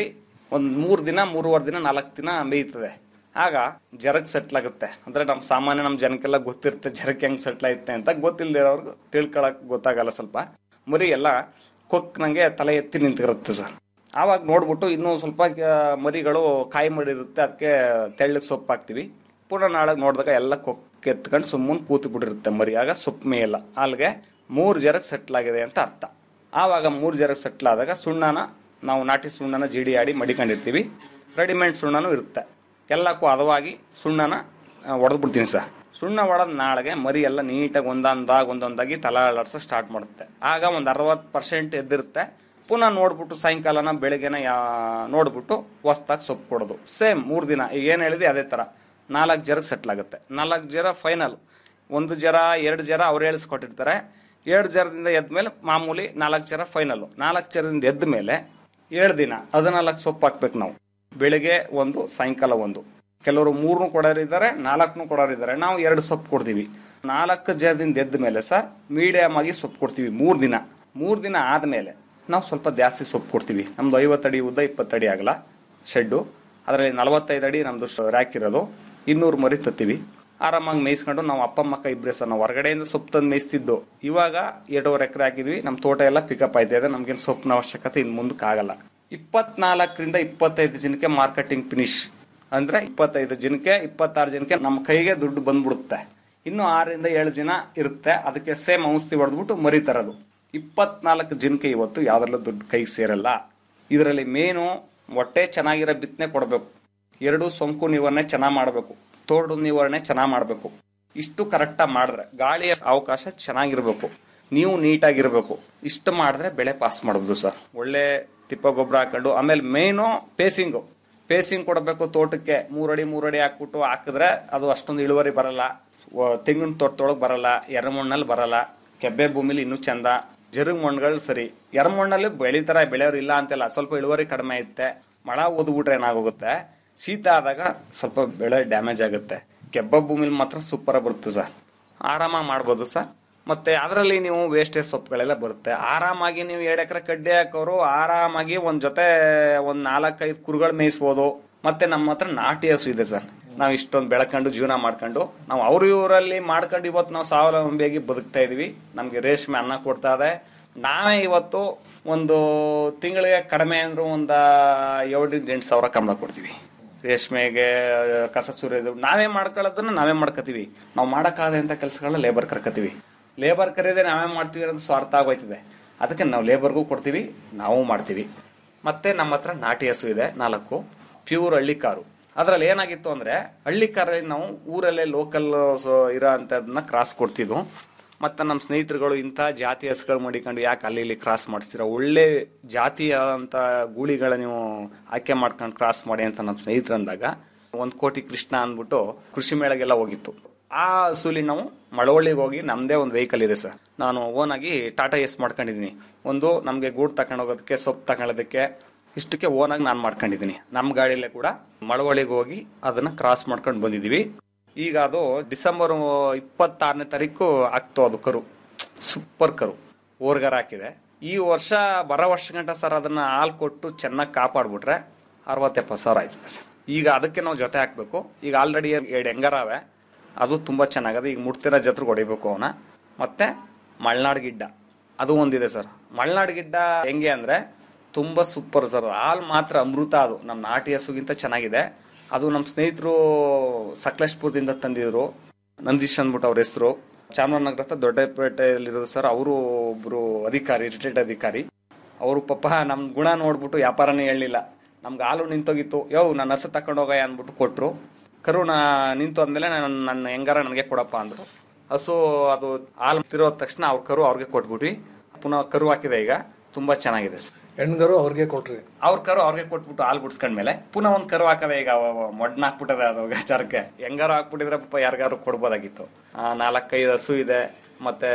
ಒಂದ್ ಮೂರ್ ದಿನ ಮೂರುವರೆ ದಿನ ನಾಲ್ಕು ದಿನ ಮೇಯ್ತದೆ ಆಗ ಜರಕ್ ಸೆಟ್ಲ್ ಆಗುತ್ತೆ ಅಂದ್ರೆ ನಮ್ ಸಾಮಾನ್ಯ ನಮ್ ಜನಕ್ಕೆಲ್ಲ ಗೊತ್ತಿರುತ್ತೆ ಜರಕ್ ಹೆಂಗ್ ಸೆಟ್ಲ್ ಆಯ್ತೆ ಅಂತ ಗೊತ್ತಿಲ್ದಿರೋರ್ಗು ತಿಳ್ಕೊಳಕ್ ಗೊತ್ತಾಗಲ್ಲ ಸ್ವಲ್ಪ ಮರಿ ಎಲ್ಲ ಕೊಕ್ ನಂಗೆ ತಲೆ ಎತ್ತಿ ನಿಂತಿರುತ್ತೆ ಸರ್ ಆವಾಗ ನೋಡ್ಬಿಟ್ಟು ಇನ್ನೂ ಸ್ವಲ್ಪ ಆ, ಮರಿಗಳು ಕಾಯಿ ಮಾಡಿರುತ್ತೆ ಅದಕ್ಕೆ ತೆಳ್ಳಗೆ ಸೊಪ್ಪು ಹಾಕ್ತಿವಿ ಪುನಃ ನಾಳೆ ನೋಡಿದಾಗ ಎಲ್ಲ ಕೊಕ್ಕೆ ಎತ್ಕೊಂಡು ಸುಮ್ಮನೆ ಕೂತು ಬಿಟ್ಟಿರುತ್ತೆ ಮರಿ ಆಗ ಸೊಪ್ಪು ಮೇಯಲ್ಲ ಅಲ್ಲಿಗೆ ಮೂರು ಜರಕ್ ಸೆಟ್ಲ್ ಆಗಿದೆ ಅಂತ ಅರ್ಥ ಆವಾಗ ಮೂರು ಜರಕ್ ಸೆಟ್ಲ್ ಆದಾಗ ಸುಣ್ಣನ ನಾವು ನಾಟಿ ಸುಣ್ಣನ ಜಿಡಿ ಆಡಿ ಮಡಿಕೊಂಡಿರ್ತೀವಿ ರೆಡಿಮೇಡ್ ಸುಣ್ಣನೂ ಇರುತ್ತೆ ಎಲ್ಲಕ್ಕೂ ಹದವಾಗಿ ಸುಣ್ಣನ ಹೊಡೆದು ಬಿಡ್ತೀನಿ ಸರ್ ಸುಣ್ಣ ಹೊಡೆದ ನಾಳೆಗೆ ಮರಿ ಎಲ್ಲ ನೀಟಾಗಿ ಒಂದೊಂದಾಗಿ ಒಂದೊಂದಾಗಿ ತಲೆ ಅಲಾಡ್ಸೋ ಸ್ಟಾರ್ಟ್ ಮಾಡುತ್ತೆ ಆಗ ಒಂದು ಅರವತ್ತು ಪರ್ಸೆಂಟ್ ಎದ್ದಿರುತ್ತೆ ಪುನಃ ನೋಡ್ಬಿಟ್ಟು ಸಾಯಂಕಾಲನ ಬೆಳಗ್ಗೆನ ಯಾ ನೋಡ್ಬಿಟ್ಟು ಹೊಸ್ದಾಗಿ ಸೊಪ್ಪು ಕೊಡೋದು ಸೇಮ್ ಮೂರು ದಿನ ಈಗ ಏನು ಹೇಳಿದೆ ಅದೇ ಥರ ನಾಲ್ಕು ಜರಕ್ಕೆ ಸೆಟ್ಲ್ ಆಗುತ್ತೆ ನಾಲ್ಕು ಜರ ಫೈನಲ್ ಒಂದು ಜರ ಎರಡು ಜರ ಅವ್ರು ಹೇಳಿಸ್ಕೊಟ್ಟಿರ್ತಾರೆ ಎರಡು ಜರದಿಂದ ಎದ್ದ ಮೇಲೆ ಮಾಮೂಲಿ ನಾಲ್ಕು ಜರ ಫೈನಲ್ಲು ನಾಲ್ಕು ಜರದಿಂದ ಎದ್ದ ಮೇಲೆ ಏಳು ದಿನ ಹದಿನಾಲ್ಕು ಸೊಪ್ಪು ಹಾಕ್ಬೇಕು ನಾವು ಬೆಳಿಗ್ಗೆ ಒಂದು ಸಾಯಂಕಾಲ ಒಂದು ಕೆಲವರು ಮೂರನ್ನು ಕೊಡೋರಿದ್ದಾರೆ ನಾಲ್ಕನ್ನು ಕೊಡೋರಿದ್ದಾರೆ ನಾವು ಎರಡು ಸೊಪ್ಪು ಕೊಡ್ತೀವಿ ನಾಲ್ಕು ಜರದಿಂದ ಎದ್ದ ಮೇಲೆ ಸರ್ ಮೀಡಿಯಮ್ ಆಗಿ ಸೊಪ್ಪು ಕೊಡ್ತೀವಿ ಮೂರು ದಿನ ಮೂರು ದಿನ ಆದಮೇಲೆ ನಾವು ಸ್ವಲ್ಪ ಜಾಸ್ತಿ ಸೊಪ್ಪು ಕೊಡ್ತೀವಿ ನಮ್ದು ಐವತ್ತಡಿ ಉದ್ದ ಇಪ್ಪತ್ತಡಿ ಆಗಲ್ಲ ಶೆಡ್ಡು ಅದರಲ್ಲಿ ನಲವತ್ತೈದು ಅಡಿ ನಮ್ದು ರ್ಯಾಕ್ ಇರೋದು ಇನ್ನೂರು ಮರಿ ತತ್ತೀವಿ ಆರಾಮಾಗಿ ಮೇಯಿಸ್ಕೊಂಡು ನಾವು ಅಪ್ಪ ಮಕ್ಕ ಇಬ್ಬರೇ ಸರ್ ನಾವು ಹೊರಗಡೆಯಿಂದ ಸೊಪ್ಪು ತಂದು ಮೇಯಿಸ್ತಿದ್ದು ಇವಾಗ ಎರಡೂವರೆ ಎಕರೆ ಹಾಕಿದ್ವಿ ನಮ್ಮ ತೋಟ ಎಲ್ಲ ಪಿಕಪ್ ಆಯ್ತಾ ಇದೆ ನಮ್ಗೇನು ಸೊಪ್ಪಿನ ಅವಶ್ಯಕತೆ ಇನ್ನು ಮುಂದಕ್ಕೆ ಆಗಲ್ಲ ಇಪ್ಪತ್ನಾಲ್ಕರಿಂದ ಇಪ್ಪತ್ತೈದು ಜನಕ್ಕೆ ಮಾರ್ಕೆಟಿಂಗ್ ಫಿನಿಶ್ ಅಂದ್ರೆ ಇಪ್ಪತ್ತೈದು ಜನಕ್ಕೆ ಇಪ್ಪತ್ತಾರು ಜನಕ್ಕೆ ನಮ್ಮ ಕೈಗೆ ದುಡ್ಡು ಬಂದ್ಬಿಡುತ್ತೆ ಇನ್ನು ಆರರಿಂದ ಏಳು ಜನ ಇರುತ್ತೆ ಅದಕ್ಕೆ ಸೇಮ್ ಔಷಧಿ ಹೊಡೆದ್ಬಿಟ್ಟು ಮರಿ ತರೋದು ಇಪ್ಪತ್ನಾಲ್ಕು ಜನಕ್ಕೆ ಇವತ್ತು ಯಾವ್ದ್ರಲ್ಲೂ ದುಡ್ಡು ಕೈಗೆ ಸೇರಲ್ಲ ಇದರಲ್ಲಿ ಮೇನು ಹೊಟ್ಟೆ ಚೆನ್ನಾಗಿರೋ ಬಿತ್ತನೆ ಕೊಡಬೇಕು ಎರಡು ಸೋಂಕು ನಿವಾರಣೆ ಚೆನ್ನಾಗಿ ಮಾಡಬೇಕು ತೋಡು ನಿವಾರಣೆ ಚೆನ್ನಾಗಿ ಮಾಡಬೇಕು ಇಷ್ಟು ಕರೆಕ್ಟಾಗಿ ಮಾಡಿದ್ರೆ ಗಾಳಿಯ ಅವಕಾಶ ಚೆನ್ನಾಗಿರ್ಬೇಕು ನೀವು ನೀಟಾಗಿರ್ಬೇಕು ಇಷ್ಟು ಮಾಡಿದ್ರೆ ಬೆಳೆ ಪಾಸ್ ಮಾಡ್ಬೋದು ಸರ್ ಒಳ್ಳೆ ತಿಪ್ಪ ಗೊಬ್ಬರ ಹಾಕೊಂಡು ಆಮೇಲೆ ಮೇನು ಪೇಸಿಂಗು ಪೇಸಿಂಗ್ ಕೊಡಬೇಕು ತೋಟಕ್ಕೆ ಮೂರಡಿ ಮೂರಡಿ ಹಾಕ್ಬಿಟ್ಟು ಹಾಕಿದ್ರೆ ಅದು ಅಷ್ಟೊಂದು ಇಳುವರಿ ಬರಲ್ಲ ವ- ತೆಂಗಿನ ತೋಟದೊಳಗೆ ಬರಲ್ಲ ಎರ್ರಮಣ್ಣಲ್ಲಿ ಬರಲ್ಲ ಕೆಬ್ಬೆ ಭೂಮಿಲಿ ಇನ್ನೂ ಚಂದ ಜರುಗ್ ಮಣ್ಣುಗಳು ಸರಿ ಎರ್ರಮಣ್ಣಲ್ಲಿ ಬೆಳಿತಾರ ಬೆಳೆಯೋರು ಇಲ್ಲ ಅಂತೆಲ್ಲ ಸ್ವಲ್ಪ ಇಳುವರಿ ಕಡಿಮೆ ಐತೆ ಮಳ ಓದ್ಬಿಟ್ರೆ ಏನಾಗೋಗುತ್ತೆ ಶೀತ ಆದಾಗ ಸ್ವಲ್ಪ ಬೆಳೆ ಡ್ಯಾಮೇಜ್ ಆಗುತ್ತೆ ಕೆಬ್ಬ ಭೂಮಿಲಿ ಮಾತ್ರ ಸೂಪರ್ ಬರುತ್ತೆ ಸರ್ ಆರಾಮಾಗಿ ಮಾಡ್ಬೋದು ಸರ್ ಮತ್ತೆ ಅದರಲ್ಲಿ ನೀವು ವೇಸ್ಟೇಜ್ ಸೊಪ್ಪುಗಳೆಲ್ಲ ಬರುತ್ತೆ ಆರಾಮಾಗಿ ನೀವು ಎರಡು ಎಕರೆ ಕಡ್ಡಿ ಹಾಕೋರು ಆರಾಮಾಗಿ ಒಂದ್ ಜೊತೆ ಒಂದ್ ನಾಲ್ಕೈದು ಕುರುಗಳು ಮೇಯಿಸ್ಬೋದು ಮತ್ತೆ ನಮ್ಮ ಹತ್ರ ನಾಟಿ ಹಸು ಇದೆ ಸರ್ ನಾವು ಇಷ್ಟೊಂದು ಬೆಳ್ಕೊಂಡು ಜೀವನ ಮಾಡ್ಕೊಂಡು ನಾವು ಅವ್ರ ಇವರಲ್ಲಿ ಮಾಡ್ಕೊಂಡು ಇವತ್ತು ನಾವು ಸ್ವಾವಲಂಬಿಯಾಗಿ ಬದುಕ್ತಾ ಇದೀವಿ ನಮ್ಗೆ ರೇಷ್ಮೆ ಅನ್ನ ಕೊಡ್ತಾ ಇದೆ ನಾವೇ ಇವತ್ತು ಒಂದು ತಿಂಗಳಿಗೆ ಕಡಿಮೆ ಅಂದ್ರೂ ಒಂದ ಏಳರಿಂದ ಎಂಟು ಸಾವಿರ ಕಂಬಳ ಕೊಡ್ತೀವಿ ರೇಷ್ಮೆಗೆ ಕಸ ಸುರಿಯೋದು ನಾವೇ ಮಾಡ್ಕೊಳ್ಳೋದನ್ನ ನಾವೇ ಮಾಡ್ಕೋತೀವಿ ನಾವು ಮಾಡೋಕ್ಕಾಗದೆ ಅಂತ ಕೆಲಸಗಳನ್ನ ಲೇಬರ್ ಕರ್ಕೋತೀವಿ ಲೇಬರ್ ಕರೆಯದೆ ನಾವೇ ಮಾಡ್ತೀವಿ ಅನ್ನೋದು ಸ್ವಾರ್ಥ ಆಗೋಯ್ತದೆ ಅದಕ್ಕೆ ನಾವು ಲೇಬರ್ಗೂ ಕೊಡ್ತೀವಿ ನಾವು ಮಾಡ್ತೀವಿ ಮತ್ತೆ ನಮ್ಮ ಹತ್ರ ನಾಟಿ ಹಸು ಇದೆ ನಾಲ್ಕು ಪ್ಯೂರ್ ಹಳ್ಳಿ ಕಾರು ಅದ್ರಲ್ಲಿ ಏನಾಗಿತ್ತು ಅಂದ್ರೆ ಹಳ್ಳಿ ಕಾರಲ್ಲಿ ನಾವು ಊರಲ್ಲೇ ಲೋಕಲ್ ಇರೋ ಅಂತದನ್ನ ಕ್ರಾಸ್ ಕೊಡ್ತಿದ್ವು ಮತ್ತೆ ನಮ್ಮ ಸ್ನೇಹಿತರುಗಳು ಇಂಥ ಜಾತಿ ಹಸುಗಳು ಮಡಿಕೊಂಡು ಯಾಕೆ ಅಲ್ಲಿ ಇಲ್ಲಿ ಕ್ರಾಸ್ ಮಾಡಿಸ್ತೀರಾ ಒಳ್ಳೆ ಜಾತಿಯಾದಂಥ ಗೂಳಿಗಳ ನೀವು ಆಯ್ಕೆ ಮಾಡ್ಕೊಂಡು ಕ್ರಾಸ್ ಮಾಡಿ ಅಂತ ನಮ್ಮ ಸ್ನೇಹಿತರು ಅಂದಾಗ ಒಂದ್ ಕೋಟಿ ಕೃಷ್ಣ ಅಂದ್ಬಿಟ್ಟು ಕೃಷಿ ಮೇಳಗೆಲ್ಲ ಹೋಗಿತ್ತು ಆ ಹಸುಲಿ ನಾವು ಮಳವಳ್ಳಿಗೆ ಹೋಗಿ ನಮ್ದೇ ಒಂದು ವೆಹಿಕಲ್ ಇದೆ ಸರ್ ನಾನು ಓನ್ ಆಗಿ ಟಾಟಾ ಎಸ್ ಮಾಡ್ಕೊಂಡಿದ್ದೀನಿ ಒಂದು ನಮಗೆ ಗೂಡ್ ತಗೊಂಡು ಹೋಗೋದಕ್ಕೆ ಸೊಪ್ಪು ತಗೊಳ್ಳೋದಕ್ಕೆ ಇಷ್ಟಕ್ಕೆ ಓನ್ ಆಗಿ ನಾನು ಮಾಡ್ಕೊಂಡಿದ್ದೀನಿ ನಮ್ಮ ಗಾಡಿಯಲ್ಲೇ ಕೂಡ ಮಳವಳ್ಳಿಗೆ ಹೋಗಿ ಅದನ್ನ ಕ್ರಾಸ್ ಮಾಡ್ಕೊಂಡು ಬಂದಿದ್ದೀವಿ ಈಗ ಅದು ಡಿಸೆಂಬರ್ ಇಪ್ಪತ್ತಾರನೇ ತಾರೀಕು ಆಗ್ತು ಅದು ಕರು ಸೂಪರ್ ಕರು ಓರ್ಗರ ಹಾಕಿದೆ ಈ ವರ್ಷ ಬರೋ ವರ್ಷ ಗಂಟ ಸರ್ ಅದನ್ನ ಹಾಲು ಕೊಟ್ಟು ಚೆನ್ನಾಗಿ ಕಾಪಾಡ್ಬಿಟ್ರೆ ಅರವತ್ತೆಪ್ಪತ್ತು ಸಾವಿರ ಆಯ್ತದೆ ಸರ್ ಈಗ ಅದಕ್ಕೆ ನಾವು ಜೊತೆ ಹಾಕ್ಬೇಕು ಈಗ ಆಲ್ರೆಡಿ ಎರಡು ಹೆಂಗರಾವೆ ಅದು ತುಂಬಾ ಚೆನ್ನಾಗದೆ ಈಗ ಮುಡ್ತಿರೋ ಜತ್ರಿಗೆ ಹೊಡಿಬೇಕು ಅವನ ಮತ್ತೆ ಮಲ್ನಾಡ್ ಗಿಡ್ಡ ಅದು ಒಂದಿದೆ ಸರ್ ಮಲ್ನಾಡ್ ಗಿಡ್ಡ ಹೆಂಗೆ ಅಂದ್ರೆ ತುಂಬಾ ಸೂಪರ್ ಸರ್ ಹಾಲು ಮಾತ್ರ ಅಮೃತ ಅದು ನಮ್ಮ ನಾಟಿ ಹಸುಗಿಂತ ಚೆನ್ನಾಗಿದೆ ಅದು ನಮ್ಮ ಸ್ನೇಹಿತರು ಸಕಲೇಶ್ಪುರದಿಂದ ತಂದಿದ್ರು ನಂದೀಶ್ ಅಂದ್ಬಿಟ್ಟು ಅವ್ರ ಹೆಸರು ಚಾಮರಾಜನಗರ ಹತ್ರ ದೊಡ್ಡಪೇಟೆಯಲ್ಲಿರೋದು ಸರ್ ಅವರು ಒಬ್ರು ಅಧಿಕಾರಿ ರಿಟೈರ್ಡ್ ಅಧಿಕಾರಿ ಅವರು ಪಾಪ ನಮ್ ಗುಣ ನೋಡ್ಬಿಟ್ಟು ವ್ಯಾಪಾರನೇ ಹೇಳಲಿಲ್ಲ ನಮ್ಗೆ ಹಾಲು ನಿಂತೋಗಿತ್ತು ಯೋ ನನ್ನ ಹಸು ತಗೊಂಡು ಹೋಗಯ್ಯ ಅಂದ್ಬಿಟ್ಟು ಕೊಟ್ರು ಕರುಣ ನಿಂತು ಅಂದ್ಮೇಲೆ ನನ್ನ ನನ್ನ ಹೆಂಗಾರ ನನಗೆ ಕೊಡಪ್ಪ ಅಂದ್ರು ಹಸು ಅದು ಹಾಲು ತಿರೋದ ತಕ್ಷಣ ಅವ್ರ ಕರು ಅವ್ರಿಗೆ ಕೊಟ್ಬಿಟ್ವಿ ಪುನಃ ಕರು ಹಾಕಿದೆ ಈಗ ತುಂಬಾ ಚೆನ್ನಾಗಿದೆ ಸರ್
ಹೆಣ್ಗರು ಅವ್ರಿಗೆ ಕೊಟ್ರಿ
ಅವ್ರ ಕರು ಅವ್ರಿಗೆ ಕೊಟ್ಬಿಟ್ಟು ಹಾಲು ಬಿಡ್ಸ್ಕೊಂಡ್ಮೇಲೆ ಪುನಃ ಒಂದ್ ಕರು ಹಾಕದೆ ಈಗ ಮೊಡ್ನ ಹಾಕ್ಬಿಟ್ಟದೆ ಅದು ಗಾಚಾರಕ್ಕೆ ಹೆಂಗಾರು ಹಾಕ್ಬಿಟ್ಟಿದ್ರೆ ಪಾಪ ಯಾರಿಗಾರು ಕೊಡ್ಬೋದಾಗಿತ್ತು ಆ, ನಾಲ್ಕೈದು ಹಸು ಇದೆ ಮತ್ತೆ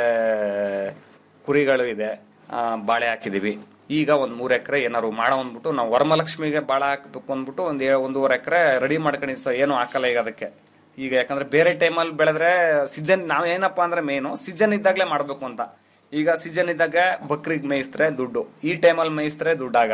ಕುರಿಗಳು ಇದೆ ಆ, ಬಾಳೆ ಹಾಕಿದೀವಿ ಈಗ ಒಂದ್ ಮೂರ್ ಎಕರೆ ಏನಾರು ಮಾಡೋ ಅಂದ್ಬಿಟ್ಟು ನಾವು ವರಮಲಕ್ಷ್ಮಿಗೆ ಬಾಳ ಹಾಕ್ಬೇಕು ಅಂದ್ಬಿಟ್ಟು ಒಂದ್ ಏ- ಒಂದೂವರೆ ಎಕರೆ ರೆಡಿ ಮಾಡ್ಕೊಂಡಿದ್ವಿ ಸರ್ ಏನು ಹಾಕಲ್ಲ ಈಗ ಅದಕ್ಕೆ ಈಗ ಯಾಕಂದ್ರೆ ಬೇರೆ ಟೈಮಲ್ಲಿ ಬೆಳೆದ್ರೆ ಸೀಸನ್ ನಾವೇನಪ್ಪ ಅಂದ್ರೆ ಮೇನು ಸೀಸನ್ ಇದ್ದಾಗಲೇ ಮಾಡ್ಬೇಕು ಅಂತ ಈಗ ಸೀಸನ್ ಇದ್ದಾಗ ಬಕ್ರಿಗೆ ಮೇಯಿಸಿದ್ರೆ ದುಡ್ಡು ಈ ಟೈಮಲ್ಲಿ ಮೇಯಿಸಿದ್ರೆ ದುಡ್ಡು ಆಗಲ್ಲ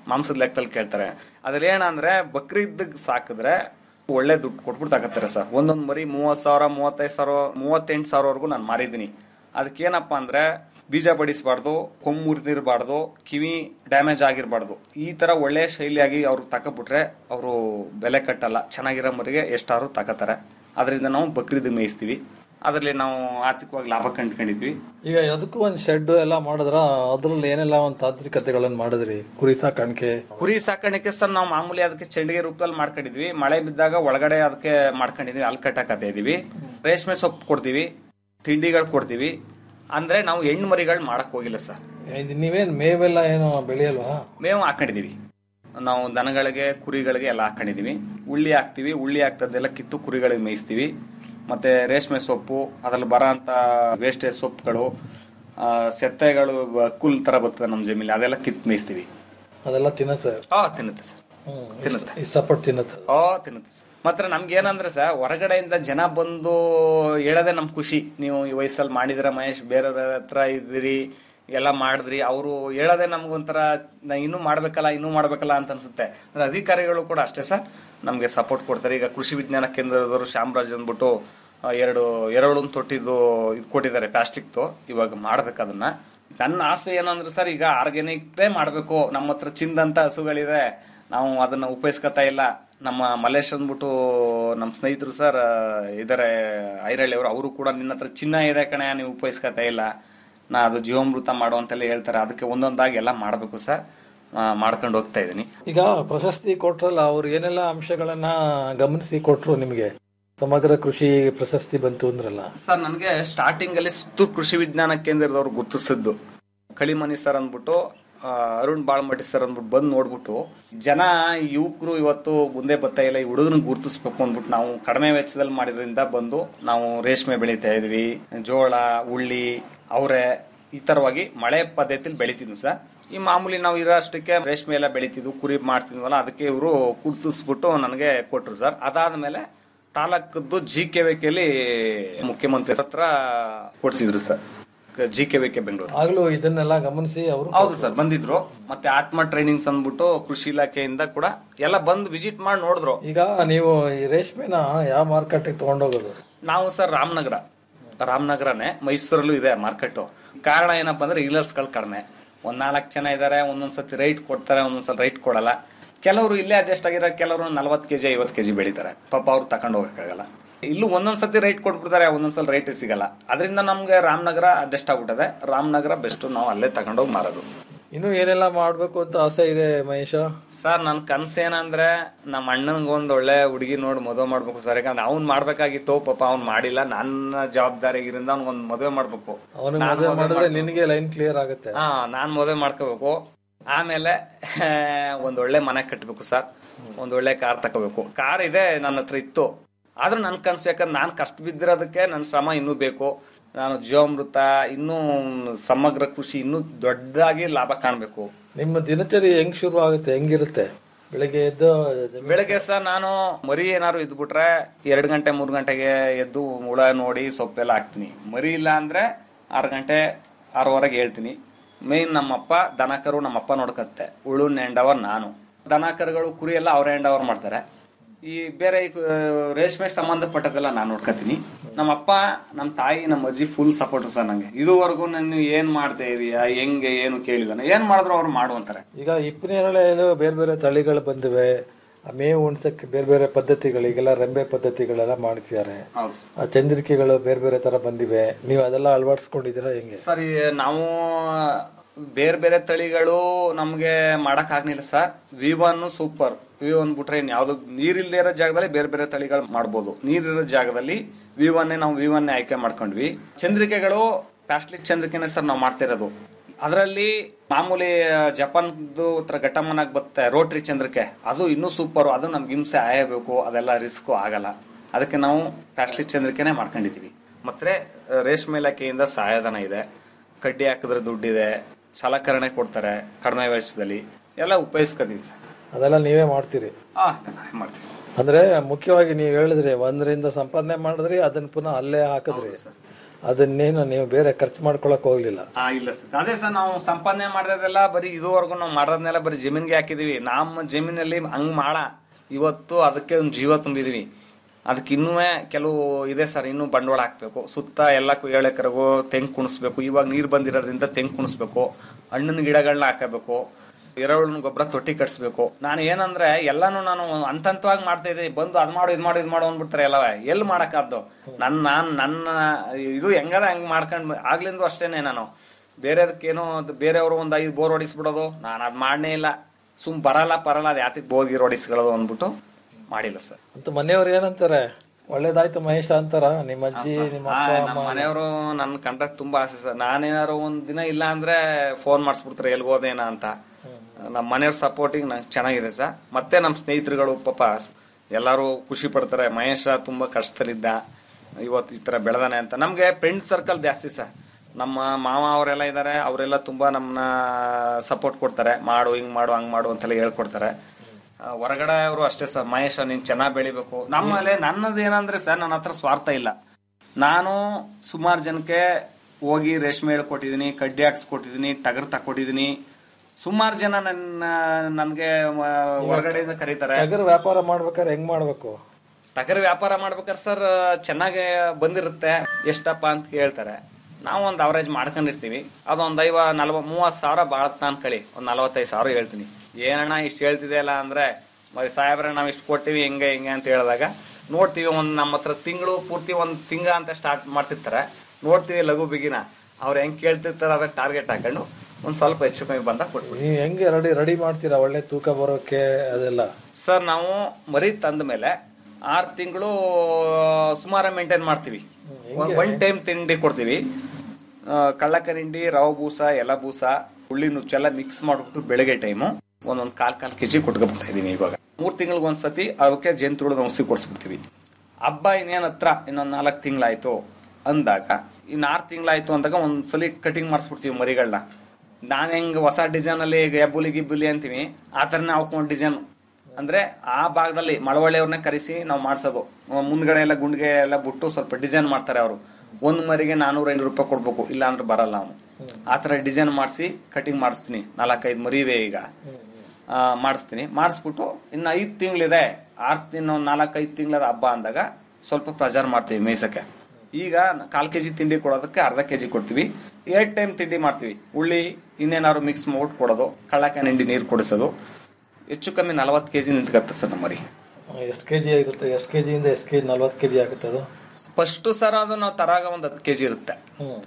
ಮಾಂಸದ ಲೆಕ್ಕದಲ್ಲಿ ಕೇಳ್ತಾರೆ ಅದ್ರಲ್ಲಿ ಏನಂದ್ರೆ ಬಕ್ರೀದ್ ಸಾಕಿದ್ರೆ ಒಳ್ಳೆ ದುಡ್ಡು ಕೊಟ್ಬಿಟ್ಟು ತಗತ್ತಾರೆ ಸರ್ ಒಂದೊಂದು ಮರಿ ಮೂವತ್ ಸಾವಿರ ಮೂವತ್ತೈದು ಸಾವಿರ ಮೂವತ್ತೆಂಟು ಸಾವಿರವರೆಗೂ ನಾನು ಮಾರಿದ್ದೀನಿ ಅದಕ್ಕೇನಪ್ಪ ಅಂದ್ರೆ ಬೀಜ ಬಡಿಸಬಾರ್ದು ಕೊಂಬು ಮುರಿದಿರಬಾರ್ದು ಕಿವಿ ಡ್ಯಾಮೇಜ್ ಆಗಿರಬಾರ್ದು ಈ ತರ ಒಳ್ಳೆ ಶೈಲಿಯಾಗಿ ಅವ್ರು ತಕೊಬಿಟ್ರೆ ಅವರು ಬೆಲೆ ಕಟ್ಟಲ್ಲ ಚೆನ್ನಾಗಿರೋ ಮರಿಗೆ ಎಷ್ಟಾದ್ರು ತಗೋತಾರೆ ಅದರಿಂದ ನಾವು ಬಕ್ರೀದ್ ಮೇಯಿಸ್ತೀವಿ ಅದರಲ್ಲಿ ನಾವು ಆರ್ಥಿಕವಾಗಿ ಲಾಭ ಕಂಡ್ಕೊಂಡಿದ್ವಿ
ಈಗ ಅದಕ್ಕೂ ಒಂದು ಶೆಡ್ ಎಲ್ಲ ಮಾಡಿದ್ರ ಅದ್ರಲ್ಲಿ ಏನೆಲ್ಲ ಒಂದು ತಾಂತ್ರಿಕತೆಗಳನ್ನು ಮಾಡಿದ್ರಿ ಕುರಿ ಸಾಕಾಣಿಕೆ
ಕುರಿ ಸಾಕಾಣಿಕೆ ಸರ್ ನಾವು ಮಾಮೂಲಿ ಅದಕ್ಕೆ ಚೆಂಡಿಗೆ ರೂಪದಲ್ಲಿ ಮಾಡ್ಕೊಂಡಿದ್ವಿ ಮಳೆ ಬಿದ್ದಾಗ ಒಳಗಡೆ ಅದಕ್ಕೆ ಮಾಡ್ಕೊಂಡಿದ್ವಿ ಅಲ್ಲಿ ಕಟ್ಟಾಕತ್ತಾ ಇದೀವಿ ರೇಷ್ಮೆ ಸೊಪ್ಪು ಕೊಡ್ತೀವಿ ತಿಂಡಿಗಳು ಕೊಡ್ತೀವಿ ಅಂದ್ರೆ ನಾವು ಹೆಣ್ಣು ಮರಿಗಳು ಮಾಡಕ್ ಹೋಗಿಲ್ಲ ಸರ್
ಇದು ನೀವೇನ್ ಮೇವೆಲ್ಲ ಏನು ಬೆಳೆಯಲ್ವಾ
ಮೇವು ಹಾಕೊಂಡಿದೀವಿ ನಾವು ದನಗಳಿಗೆ ಕುರಿಗಳಿಗೆ ಎಲ್ಲ ಹಾಕೊಂಡಿದೀವಿ ಉಳ್ಳಿ ಹಾಕ್ತಿವಿ ಉಳ್ಳಿ ಹಾಕ್ತದ್ದೆಲ್ಲ ಕಿತ್ತು ಕುರಿಗಳಿಗೆ ಮೇಯಿಸ್ತೀವಿ ಮತ್ತೆ ರೇಷ್ಮೆ ಸೊಪ್ಪು ಅದ್ರಲ್ಲಿ ಬರೋ ಅಂತ ವೇಸ್ಟೇಜ್ ಸೊಪ್ಪುಗಳು ಆ, ಸೆತ್ತೆಗಳು ಬ- ಕುಲ್ ತರ ಬರ್ತದೆ ನಮ್ಮ ಜಮೀಲಿ ಅದೆಲ್ಲ ಕಿತ್ತು ಮೇಯಿಸ್ತೀವಿ
ಅದೆಲ್ಲ ತಿನ್ನತ್ತೆ
ಆ ತಿನ್ನುತ್ತೆ ಸರ್ ತಿನ್ನುತ್ತೆ
ಇಷ್ಟಪಟ್ಟು ತಿನ್ನತ್ತೆ
ಓ ತಿನ್ನುತ್ತೆ ಸರ್ ಮಾತ್ರ ನಮ್ಗೆ ಏನಂದ್ರೆ ಸರ್ ಹೊರಗಡೆಯಿಂದ ಜನ ಬಂದು ಹೇಳೋದೇ ನಮ್ ಖುಷಿ ನೀವು ಈ ವಯಸ್ಸಲ್ಲಿ ಮಾಡಿದಿರ ಮಹೇಶ್ ಬೇರೆಯವ್ರ ಹತ್ರ ಇದ್ದೀರಿ ಎಲ್ಲ ಮಾಡಿದ್ರಿ ಅವರು ಹೇಳೋದೇ ನಮ್ಗೊಂಥರ ನಾ ಇನ್ನೂ ಮಾಡ್ಬೇಕಲ್ಲ ಇನ್ನೂ ಮಾಡ್ಬೇಕಲ್ಲ ಅಂತ ಅನ್ಸುತ್ತೆ ಅಂದ್ರೆ ಅಧಿಕಾರಿಗಳು ಕೂಡ ಅಷ್ಟೇ ಸರ್ ನಮ್ಗೆ ಸಪೋರ್ಟ್ ಕೊಡ್ತಾರೆ ಈಗ ಕೃಷಿ ವಿಜ್ಞಾನ ಕೇಂದ್ರದವರು ಶ್ಯಾಮರಾಜ್ ಅಂದ್ಬಿಟ್ಟು ಆ, ಎರಡು ಎರಡು ತೊಟ್ಟಿದ್ದು ಇದು ಕೊಟ್ಟಿದ್ದಾರೆ ಪ್ಲಾಸ್ಟಿಕ್ದು ಇವಾಗ ಮಾಡ್ಬೇಕು ಅದನ್ನ ನನ್ನ ಆಸೆ ಏನಂದ್ರೆ ಸರ್ ಈಗ ಆರ್ಗ್ಯಾನಿಕ್ದೇ ಮಾಡಬೇಕು ನಮ್ಮ ಹತ್ರ ಚಿಂದಂತ ಹಸುಗಳಿದೆ ನಾವು ಅದನ್ನ ಉಪಯೋಗಿಸ್ಕೊತಾ ಇಲ್ಲ ನಮ್ಮ ಮಲೇಶ್ ಅಂದ್ಬಿಟ್ಟು ನಮ್ಮ ಸ್ನೇಹಿತರು ಸರ್ ಇದಾರೆ ಐರಳ್ಳಿ ಅವರು ಅವರು ಕೂಡ ನಿನ್ನ ಹತ್ರ ಚಿನ್ನ ಇದೆ ಕಣೆ ನೀವು ಉಪಯೋಗಿಸ್ಕೊತಾ ಇಲ್ಲ ನಾ ಅದು ಜೀವಾಮೃತ ಮಾಡು ಅಂತೆಲ್ಲ ಹೇಳ್ತಾರೆ ಅದಕ್ಕೆ ಒಂದೊಂದಾಗಿ ಎಲ್ಲ ಮಾಡಬೇಕು ಸರ್ ಮಾಡ್ಕೊಂಡು ಹೋಗ್ತಾ ಇದ್ದೀನಿ
ಈಗ ಪ್ರಶಸ್ತಿ ಕೊಟ್ರಲ್ಲ ಅವ್ರು ಏನೆಲ್ಲ ಅಂಶಗಳನ್ನ ಗಮನಿಸಿ ಕೊಟ್ರು ನಿಮಗೆ ಸಮಗ್ರ ಕೃಷಿ ಪ್ರಶಸ್ತಿ ಬಂತು ಅಂದ್ರಲ್ಲ
ಸರ್ ನನಗೆ ಸ್ಟಾರ್ಟಿಂಗ್ ಅಲ್ಲಿ ಸುತ್ತೂರು ಕೃಷಿ ವಿಜ್ಞಾನ ಕೇಂದ್ರದವ್ರು ಗುರುತಿಸಿದ್ದು ಕಳಿಮನಿ ಸರ್ ಅಂದ್ಬಿಟ್ಟು ಆ, ಅರುಣ್ ಬಾಳ್ಮಟ್ಟಿ ಸರ್ ಅಂದ್ಬಿಟ್ಟು ಬಂದು ನೋಡ್ಬಿಟ್ಟು ಜನ ಯುವಕರು ಇವತ್ತು ಮುಂದೆ ಬರ್ತಾ ಇಲ್ಲ ಈ ಹುಡುಗನ ಗುರುತಿಸ್ಬೇಕು ಅಂದ್ಬಿಟ್ಟು ನಾವು ಕಡಿಮೆ ವೆಚ್ಚದಲ್ಲಿ ಮಾಡಿದ್ರಿಂದ ಬಂದು ನಾವು ರೇಷ್ಮೆ ಬೆಳೀತಾ ಇದ್ವಿ ಜೋಳ ಉಳ್ಳಿ ಅವರೆ ಈ ತರವಾಗಿ ಮಳೆ ಪದ್ಧತಿಲಿ ಬೆಳಿತಿದ್ವಿ ಸರ್ ಈ ಮಾಮೂಲಿ ನಾವು ಇರೋ ಅಷ್ಟಕ್ಕೆ ರೇಷ್ಮೆ ಎಲ್ಲ ಬೆಳಿತಿದ್ವು ಕುರಿ ಮಾಡ್ತಿದ್ವಲ್ಲ ಅದಕ್ಕೆ ಇವರು ಗುರುತಿಸ್ಬಿಟ್ಟು ನನಗೆ ಕೊಟ್ರು ಸರ್ ಅದಾದ್ಮೇಲೆ ತಾಲೂಕದ್ದು ಜಿ ಕೆ ವೇಕೆಯಲ್ಲಿ ಮುಖ್ಯಮಂತ್ರಿ ಹತ್ರ ಕೊಡ್ಸಿದ್ರು sir G K V K Bengaluru
ಆಗ್ಲೂ ಇದನ್ನೆಲ್ಲ ಗಮನಿಸಿ ಅವರು
ಹೌದು ಸರ್ ಬಂದಿದ್ರು ಮತ್ತೆ ಆತ್ಮ ಟ್ರೈನಿಂಗ್ಸ್ ಅಂದ್ಬಿಟ್ಟು ಕೃಷಿ ಇಲಾಖೆಯಿಂದ ಕೂಡ ಎಲ್ಲ ಬಂದು ವಿಸಿಟ್ ಮಾಡಿ ನೋಡಿದ್ರು
ಈಗ ನೀವು ಈ ರೇಷ್ಮೆನ ಯಾವ ಮಾರ್ಕೆಟ್ಗೆ ತಗೊಂಡೋಗೋದು
ನಾವು ಸರ್ ರಾಮನಗರ ರಾಮನಗರನೇ ಮೈಸೂರಲ್ಲೂ ಇದೆ ಮಾರ್ಕೆಟ್ ಕಾರಣ ಏನಪ್ಪಾ ಅಂದ್ರೆ ಗಳು ಕಡಿಮೆ ಒಂದ್ ನಾಲ್ಕು ಜನ ಇದಾರೆ ಒಂದೊಂದ್ಸತಿ ರೈಟ್ ಕೊಡ್ತಾರೆ ಒಂದೊಂದ್ಸಲ ರೈಟ್ ಕೊಡಲ್ಲ ಕೆಲವರು ಇಲ್ಲೇ ಅಡ್ಜಸ್ಟ್ ಆಗಿರೋ ಕೆಲವರು ನಲ್ವತ್ತು ಕೆಜಿ ಐವತ್ತು ಕೆಜಿ ಬೆಳಿತಾರೆ ಪಾಪ ಅವ್ರು ತಗೊಂಡು ಹೋಗಕ್ಕಾಗಲ್ಲ ಇಲ್ಲೂ ಒಂದೊಂದ್ಸತಿ ರೈಟ್ ಕೊಟ್ಬಿಡ್ತಾರೆ ಒಂದೊಂದ್ಸಲ ರೈಟ್ ಸಿಗಲ್ಲ ಅದರಿಂದ ನಮ್ಗೆ ರಾಮನಗರ ಅಡ್ಜಸ್ಟ್ ಆಗ್ಬಿಟ್ಟದೆ ರಾಮನಗರ ಬೆಸ್ಟ್ ನಾವು ಅಲ್ಲೇ ತಗೊಂಡೋಗಿ ಮಾರೋದು
ಇನ್ನು ಏನೆಲ್ಲ ಮಾಡ್ಬೇಕು ಅಂತ ಆಸೆ ಇದೆ ಮಹೇಶ
ಸರ್ ನನ್ ಕನ್ಸ್ ಏನಂದ್ರೆ ನಮ್ಮ ಅಣ್ಣನ್ಗೆ ಒಂದ್ ಒಳ್ಳೆ ಹುಡುಗಿ ನೋಡಿ ಮದುವೆ ಮಾಡ್ಬೇಕು ಸರ್ ಯಾಕಂದ್ರೆ ಅವ್ನ್ ಮಾಡ್ಬೇಕಾಗಿತ್ತು ಪಾಪ ಅವ್ನ್ ಮಾಡಿಲ್ಲ ನನ್ನ ಜವಾಬ್ದಾರಿಗಿರಿಂದ ಅವ್ನ್ ಒಂದ್ ಮದುವೆ ಮಾಡ್ಬೇಕು
ಅವನಿಗೆ
ನಾನ್
ಮದುವೆ ಮಾಡಿದ್ರೆ
ಮಾಡ್ಬೇಕು.
ನಿನಗೆ ಲೈನ್ ಕ್ಲಿಯರ್ ಆಗುತ್ತೆ
ಹಾ ನಾನ್ ಮದುವೆ ಮಾಡ್ಕೋಬೇಕು ಆಮೇಲೆ ಒಂದ್ ಒಳ್ಳೆ ಮನೆ ಕಟ್ಟಬೇಕು ಸರ್ ಒಂದ್ ಒಳ್ಳೆ ಕಾರ್ ತಗೋಬೇಕು ಕಾರ್ ಇದೆ ನನ್ನ ಹತ್ರ ಇತ್ತು ಆದ್ರೂ ನನ್ ಕನ್ಸು ಯಾಕಂದ್ರೆ ನಾನ್ ಕಷ್ಟ ಬಿದ್ದಿರೋದಕ್ಕೆ ನನ್ ಶ್ರಮ ಇನ್ನೂ ಬೇಕು ನಾನು ಜೀವಾಮೃತ ಇನ್ನೂ ಸಮಗ್ರ ಕೃಷಿ ಇನ್ನೂ ದೊಡ್ಡದಾಗಿ ಲಾಭ ಕಾಣ್ಬೇಕು
ನಿಮ್ಮ ದಿನಚರಿ ಹೆಂಗ್ ಶುರು ಆಗುತ್ತೆ ಹೆಂಗಿರುತ್ತೆ ಬೆಳಿಗ್ಗೆ ಎದ್ದು
ಬೆಳಗ್ಗೆ ಸರ್ ನಾನು ಮರಿ ಏನಾದ್ರು ಇದ್ಬಿಟ್ರೆ ಎರಡ್ ಗಂಟೆ ಮೂರ್ ಗಂಟೆಗೆ ಎದ್ದು ಹುಳ ನೋಡಿ ಸೊಪ್ಪೆಲ್ಲ ಹಾಕ್ತೀನಿ ಮರಿ ಇಲ್ಲ ಅಂದ್ರೆ ಆರು ಗಂಟೆ ಆರೂವರೆಗೆ ಹೇಳ್ತೀನಿ ಮೇನ್ ನಮ್ಮಪ್ಪ ದನಕರು ನಮ್ಮಪ್ಪ ನೋಡ್ಕತ್ತೆ ಉಳು ಎಂಡವರ್ ನಾನು ದನಕರುಗಳು ಕುರಿ ಎಲ್ಲ ಅವ್ರ ಎಂಡವರ್ ಮಾಡ್ತಾರೆ ಈ ಬೇರೆ ಈ, ಆ, ರೇಷ್ಮೆಗೆ ಸಂಬಂಧಪಟ್ಟದೆಲ್ಲ ನಾನು ನೋಡ್ಕತೀನಿ ನಮ್ಮಪ್ಪ ನಮ್ಮ ತಾಯಿ ನಮ್ಮ ಅಜ್ಜಿ ಫುಲ್ ಸಪೋರ್ಟ್ ಸರ್ ನಂಗೆ ಇದುವರೆಗೂ ನಾನು ಏನ್ ಮಾಡ್ತಾ ಇದೀಯಾ ಹೆಂಗೆ ಏನು ಕೇಳಿದಾನೆ ಏನ್ ಮಾಡಿದ್ರು ಅವ್ರು ಮಾಡು ಅಂತಾರೆ
ಈಗ ಇಪ್ಪನೇರಳೆಲ್ಲೂ ಬೇರೆ ಬೇರೆ ತಳಿಗಳು ಬಂದಿವೆ ಆ ಮೇವು ಉಣ್ಸಕ್ಕೆ ಬೇರೆ ಬೇರೆ ಪದ್ಧತಿಗಳು ಈಗೆಲ್ಲ ರೆಂಬೆ ಪದ್ಧತಿಗಳೆಲ್ಲ ಮಾಡ್ತಿದ್ದಾರೆ
ಹೌದು
ಆ ಚಂದ್ರಿಕೆಗಳು ಬೇರೆ ಬೇರೆ ತರ ಬಂದಿವೆ ನೀವು ಅದೆಲ್ಲ ಅಳವಡಿಸ್ಕೊಂಡಿದ್ದೀರಾ ಹೆಂಗೆ
ಸರಿ ನಾವು ಬೇರೆ ಬೇರೆ ತಳಿಗಳು ನಮ್ಗೆ ಮಾಡಕ್ ಆಗ್ಲಿಲ್ಲ sir V one super V one ಬಿಟ್ರೆ ಇನ್ ಯಾವ್ದು ನೀರಿಲ್ದೇ ಇರೋ ಜಾಗದಲ್ಲಿ ಬೇರೆ ಬೇರೆ ತಳಿಗಳು ಮಾಡ್ಬೋದು ನೀರಿರೋ ಜಾಗದಲ್ಲಿ ವಿ ಒನ್ ನಾವು ವಿ ಒನ್ ಆಯ್ಕೆ ಮಾಡ್ಕೊಂಡ್ವಿ ಚಂದ್ರಿಕೆಗಳು ಪ್ಲಾಸ್ಟಿಕ್ ಚಂದ್ರಿಕೆನೆ ಸರ್ ನಾವು ಮಾಡ್ತಿರೋದು ಅದರಲ್ಲಿ ಮಾಮೂಲಿ ಜಪಾನ್ದು ಹತ್ರ ಘಟಮನಾಗ್ ಬರುತ್ತೆ ರೋಟ್ರಿ ಚಂದ್ರಿಕೆ ಅದು ಇನ್ನೂ ಸೂಪರ್ ಅದು ನಮ್ಗೆ ಹಿಂಸೆ ಆಯಬೇಕು ಅದೆಲ್ಲ ರಿಸ್ಕ್ ಆಗಲ್ಲ ಅದಕ್ಕೆ ನಾವು ಪ್ಲಾಸ್ಟಿಕ್ ಚಂದ್ರಿಕೆನೆ ಮಾಡ್ಕೊಂಡಿದೀವಿ ಮತ್ತೆ ಆ, ರೇಷ್ಮೆ ಇಲಾಖೆಯಿಂದ ಸಹಾಯಧನ ಇದೆ ಕಡ್ಡಿ ಹಾಕಿದ್ರೆ ದುಡ್ಡಿದೆ ಸಲಕರಣೆ ಕೊಡ್ತಾರೆ ಕಡಿಮೆ ವೆಚ್ಚದಲ್ಲಿ ಎಲ್ಲ ಉಪಯೋಗಿಸ್ಕೋತೀವಿ ಸರ್
ಅದೆಲ್ಲ ನೀವೇ ಮಾಡ್ತೀರಿ
ಆ, ಮಾಡ್ತೀವಿ
ಅಂದ್ರೆ ಮುಖ್ಯವಾಗಿ ನೀವು ಹೇಳಿದ್ರಿ ಒಂದರಿಂದ ಸಂಪಾದನೆ ಮಾಡಿದ್ರಿ ಅದನ್ನ ಪುನಃ ಅಲ್ಲೇ ಹಾಕಿದ್ರಿ ಅದನ್ನೇನು ನೀವು ಬೇರೆ ಖರ್ಚು ಮಾಡ್ಕೊಳಕ್ ಹೋಗ್ಲಿಲ್ಲ
ಆ ಇಲ್ಲ ಸರ್ ಅದೇ ಸರ್ ನಾವು ಸಂಪಾದನೆ ಮಾಡಿರೋದೆಲ್ಲ ಬರೀ ಇದುವರೆಗೂ ನಾವು ಮಾಡೋದನ್ನೆಲ್ಲ ಬರೀ ಜಮೀನ್ಗೆ ಹಾಕಿದೀವಿ ನಮ್ಮ ಜಮೀನಲ್ಲಿ ಹಂಗ್ ಮಾಡ ಇವತ್ತು ಅದಕ್ಕೆ ಒಂದು ಜೀವ ತುಂಬಿದೀವಿ ಅದಕ್ಕೆ ಇನ್ನೂ ಕೆಲವು ಇದೆ ಸರ್ ಇನ್ನೂ ಬಂಡವಾಳ ಹಾಕ್ಬೇಕು ಸುತ್ತ ಎಲ್ಲ ಏಳು ಎಕರೆಗೂ ತೆಂಗು ಕುಣಿಸ್ಬೇಕು ಇವಾಗ ನೀರು ಬಂದಿರೋದ್ರಿಂದ ತೆಂಗು ಕುಣಿಸ್ಬೇಕು ಹಣ್ಣಿನ ಗಿಡಗಳನ್ನ ಹಾಕಬೇಕು ಎರೆಹುಳಿನ ಗೊಬ್ಬರ ತೊಟ್ಟಿ ಕಟ್ಸ್ಬೇಕು ನಾನು ಏನಂದ್ರೆ ಎಲ್ಲಾನು ನಾನು ಹಂತ ಹಂತವಾಗಿ ಮಾಡ್ತಾ ಇದ್ದೀನಿ ಬಂದು ಅದ್ ಮಾಡು ಇದ್ ಮಾಡು ಇದ್ ಮಾಡು ಅಂದ್ಬಿಡ್ತಾರೆ ಎಲ್ಲವ ಎಲ್ಲಿ ಮಾಡಕ್ಕಾದ್ದು ನನ್ನ ನಾನ್ ನನ್ನ ಇದು ಹೆಂಗದ ಹಂಗ್ ಮಾಡ್ಕೊಂಡ್ ಆಗ್ಲಿಂದ ಅಷ್ಟೇನೆ ನಾನು ಬೇರೆದಕ್ಕೇನೋ ಅದು ಬೇರೆಯವರು ಒಂದ್ ಐದು ಬೋರ್ ಹೊಡಿಸ್ಬಿಡೋದು ನಾನು ಅದ್ ಮಾಡನೇ ಇಲ್ಲ ಸುಮ್ ಬರಲ್ಲ ಬರಲ್ಲ ಅದ್ ಯಾತಿಗೆ ಬೋರ್ ಗೀರ್ ಹೊಡಿಸ್ಕೊಳ್ಳೋದು ಅಂದ್ಬಿಟ್ಟು ಮಾಡಿಲ್ಲ ಸರ್
ಅಂತ ಮನೆಯವ್ರು ಏನಂತಾರೆ ಒಳ್ಳೇದಾಯ್ತು ಮಹೇಶ ಅಂತಾರ ನಿಮ್ಮ ಅಜ್ಜಿ ನಿಮ್ಮ ಅಪ್ಪ
ನಮ್ಮ
ಅಮ್ಮ
ಮನೆಯವರು ನನ್ ಕಂಡ್ರೆ ತುಂಬಾ ಆಸೆ ಸರ್ ನಾನೇನಾರು ಒಂದ್ ದಿನ ಇಲ್ಲ ಅಂದ್ರೆ ಫೋನ್ ಮಾಡಿಸ್ಬಿಡ್ತಾರೆ ಎಲ್ಲಿ ಹೋದೇನ ಅಂತ ನಮ್ಮ ಮನೆಯವ್ರ ಸಪೋರ್ಟಿಂಗ್ ನಂಗೆ ಚೆನ್ನಾಗಿದೆ ಸರ್ ಮತ್ತೆ ನಮ್ಮ ಸ್ನೇಹಿತರುಗಳು ಪಾಪ ಎಲ್ಲರೂ ಖುಷಿ ಪಡ್ತಾರೆ ಮಹೇಶ ತುಂಬಾ ಕಷ್ಟದಲ್ಲಿದ್ದ ಇವತ್ತು ಈ ತರ ಬೆಳೆದಾನೆ ಅಂತ ನಮ್ಗೆ ಫ್ರೆಂಡ್ ಸರ್ಕಲ್ ಜಾಸ್ತಿ ಸರ್ ನಮ್ಮ ಮಾವ ಅವರೆಲ್ಲ ಇದ್ದಾರೆ ಅವರೆಲ್ಲ ತುಂಬಾ ನಮ್ಮನ್ನ ಸಪೋರ್ಟ್ ಕೊಡ್ತಾರೆ ಮಾಡು ಹಿಂಗ್ ಮಾಡು ಹಂಗ್ ಮಾಡು ಅಂತೆಲ್ಲ ಹೇಳ್ಕೊಡ್ತಾರೆ ಆ, ಹೊರಗಡೆ ಅವರು ಅಷ್ಟೇ ಸರ್ ಮಹೇಶ ನೀನ್ ಚೆನ್ನಾಗ್ ಬೆಳಿಬೇಕು ನಮ್ಮಲ್ಲಿ ನನ್ನದು ಏನಂದ್ರೆ ಸರ್ ನನ್ನ ಹತ್ರ ಸ್ವಾರ್ಥ ಇಲ್ಲ ನಾನು ಸುಮಾರು ಜನಕ್ಕೆ ಹೋಗಿ ರೇಷ್ಮೆ ಹೇಳ್ಕೊಟ್ಟಿದೀನಿ ಕಡ್ಡಿ ಹಾಕ್ಸ್ಕೊಟ್ಟಿದೀನಿ ಟಗರ್ ತಕೊಟ್ಟಿದೀನಿ ಸುಮಾರು ಜನ ನನ್ನ ನನ್ಗೆ ಮ, ಹೊರಗಡೆಯಿಂದ ಕರೀತಾರೆ
ಟಗರ್ ವ್ಯಾಪಾರ ಮಾಡ್ಬೇಕಾದ್ರೆ ಹೆಂಗ್ ಮಾಡ್ಬೇಕು
ಟಗರ್ ವ್ಯಾಪಾರ ಮಾಡ್ಬೇಕಾದ್ರೆ ಸರ್ ಚೆನ್ನಾಗಿ ಬಂದಿರುತ್ತೆ ಎಷ್ಟಪ್ಪ ಅಂತ ಕೇಳ್ತಾರೆ ನಾವು ಒಂದು ಅವರೇಜ್ ಮಾಡ್ಕೊಂಡಿರ್ತೀವಿ ಅದೊಂದು ಐವ ನಲ್ವ ಮೂವತ್ತು ಸಾವಿರ ಬಾಳತ್ ಅನ್ಕೊಳ್ಳಿ ಒಂದು ನಲವತ್ತೈದು ಸಾವಿರ ಹೇಳ್ತೀನಿ ಏನಣ್ಣ ಇಷ್ಟು ಹೇಳ್ತಿದೆಯಲ್ಲ ಅಂದ್ರೆ మరి ಸಾಹೇಬ್ರೆ ನಾವು ಇಷ್ಟು ಕೊಟ್ಟಿವಿ ಹಿಂಗೆ ಹಿಂಗೆ ಅಂತ ಹೇಳಿದಾಗ ನೋಡ್ತೀವಿ ಒಂದು ನಮ್ಮ ಹತ್ರ ತಿಂಗಳು ಪೂರ್ತಿ ಒಂದು ತಿಂಗ ಅಂತ ಸ್ಟಾರ್ಟ್ ಮಾಡ್ತಿರ್ತಾರೆ ನೋಡ್ತೀವಿ ಲಘು ಬಿಗಿನ ಅವ್ರು ಹೆಂಗ್ ಕೇಳ್ತಿರ್ತಾರೆ ಅದಕ್ಕೆ ಟಾರ್ಗೆಟ್ ಹಾಕೊಂಡು ಒಂದು ಸ್ವಲ್ಪ ಹೆಚ್ಚು ಕಮ್ಮಿ ಬಂದಾಗ ಕೊಟ್ಬಿಡ್ತೀವಿ
ನೀವು ಹೆಂಗೆ ರೆಡಿ ರೆಡಿ ಮಾಡ್ತೀರಾ ಒಳ್ಳೆ ತೂಕ ಬರೋಕೆ ಅದೆಲ್ಲ
ಸರ್ ನಾವು ಮರಿ ತಂದ ಮೇಲೆ ಆರು ತಿಂಗಳು ಸುಮಾರು ಮೇಂಟೈನ್ ಮಾಡ್ತೀವಿ ಒನ್ ಟೈಮ್ ತಿಂಡಿ ಕೊಡ್ತೀವಿ ಆ, ಕಳ್ಳಕರಿಂಡಿ ರವೆ ಬೂಸ ಎಲೆ ಬೂಸ ಹುಳ್ಳಿ ನುಚ್ಚೆಲ್ಲ ಮಿಕ್ಸ್ ಮಾಡ್ಬಿಟ್ಟು ಬೆಳಗ್ಗೆ ಟೈಮು ಒಂದೊಂದು ಕಾಲ್ ಕಾಲ್ ಕೆಜಿ ಕೊಟ್ಕೊ ಬರ್ತಾ ಇದೀನಿ ಇವಾಗ ಮೂರ್ ತಿಂಗಳಿಗೆ ಒಂದ್ಸತಿ ಅವಕ್ಕೆ ಜೇನುತುಳದ ಔಷಧಿ ಕೊಡಿಸ್ಬಿಡ್ತೀವಿ ಹಬ್ಬ ಇನ್ನೇನ್ ಹತ್ರ ಇನ್ನೊಂದ್ ನಾಲ್ಕು ತಿಂಗಳಾಯ್ತು ಅಂದಾಗ ಇನ್ ಆರು ತಿಂಗಳಾಯ್ತು ಅಂದಾಗ ಒಂದ್ಸಲಿ ಕಟಿಂಗ್ ಮಾಡಿಸ್ಬಿಡ್ತೀವಿ ಮರಿಗಳನ್ನ ನಾನ್ ಹೆಂಗ್ ಹೊಸ ಡಿಸೈನ್ ಅಲ್ಲಿ ಈಗ ಎಬ್ಬುಲಿ ಗಿಬ್ಬುಲಿ ಅಂತೀವಿ ಆ ಥರನೇ ಹಾಕೊಂಡು ಡಿಸೈನ್ ಅಂದ್ರೆ ಆ ಭಾಗದಲ್ಲಿ ಮಳವಳ್ಳಿಯವ್ರನ್ನ ಕರೆಸಿ ನಾವು ಮಾಡ್ಸೋದು ಅಹ್ ಮುಂದ್ಗಡೆ ಎಲ್ಲ ಗುಂಡಿಗೆ ಎಲ್ಲ ಬಿಟ್ಟು ಸ್ವಲ್ಪ ಡಿಸೈನ್ ಮಾಡ್ತಾರೆ ಅವರು ಒಂದ್ ಮರಿಗೆ ನಾನೂರ ಐನೂರು ರೂಪಾಯಿ ಕೊಡ್ಬೇಕು ಇಲ್ಲ ಅಂದ್ರೆ ಬರಲ್ಲ ಅವನು ಆ ತರ ಡಿಸೈನ್ ಮಾಡಿಸಿ ಕಟಿಂಗ್ ಮಾಡಿಸ್ತೀನಿ ನಾಲ್ಕೈದು ಮರಿವೆ ಈಗ ಆ, ಮಾಡಿಸ್ತೀನಿ ಮಾಡಿಸ್ಬಿಟ್ಟು ಇನ್ನು ಐದು ತಿಂಗಳಿದೆ ಆರು ತಿಂಗಳು ನಾಲ್ಕೈದು ತಿಂಗಳ ಹಬ್ಬ ಅಂದಾಗ ಸ್ವಲ್ಪ ಪ್ರಚಾರ ಮಾಡ್ತೀವಿ ಮೇಯ್ಸಕ್ಕೆ ಈಗ ಕಾಲ್ ಕೆಜಿ ತಿಂಡಿ ಕೊಡೋದಕ್ಕೆ ಅರ್ಧ ಕೆಜಿ ಕೊಡ್ತೀವಿ ಎರಡ್ ಟೈಮ್ ತಿಂಡಿ ಮಾಡ್ತೀವಿ ಉಳ್ಳಿ ಇನ್ನೇನಾದ್ರು ಮಿಕ್ಸ್ ಮಾಡ್ಬಿಟ್ಟು ಕೊಡೋದು ಕಳ್ಳಕಾಯಿ ಹಿಂಡಿ ನೀರು ಕೊಡಿಸೋದು ಹೆಚ್ಚು ಕಮ್ಮಿ ನಲವತ್ತು ಕೆಜಿ ನಿಂತ್ಕತ್ತೆ ಸರ್ ನಮ್ಮ ಮರಿ
ಎಷ್ಟು ಕೆಜಿ ಇರುತ್ತೆ ಎಷ್ಟು ಕೆಜಿಯಿಂದ ಎಷ್ಟು ಕೆಜಿ ನಲ್ವತ್ತು ಕೆಜಿ ಆಗುತ್ತೆ ಅದು
ಫಸ್ಟ್ ಸರ್ ಅದು ನಾವು ತರಾಗ ಒಂದು ಹತ್ತು ಕೆಜಿ ಇರುತ್ತೆ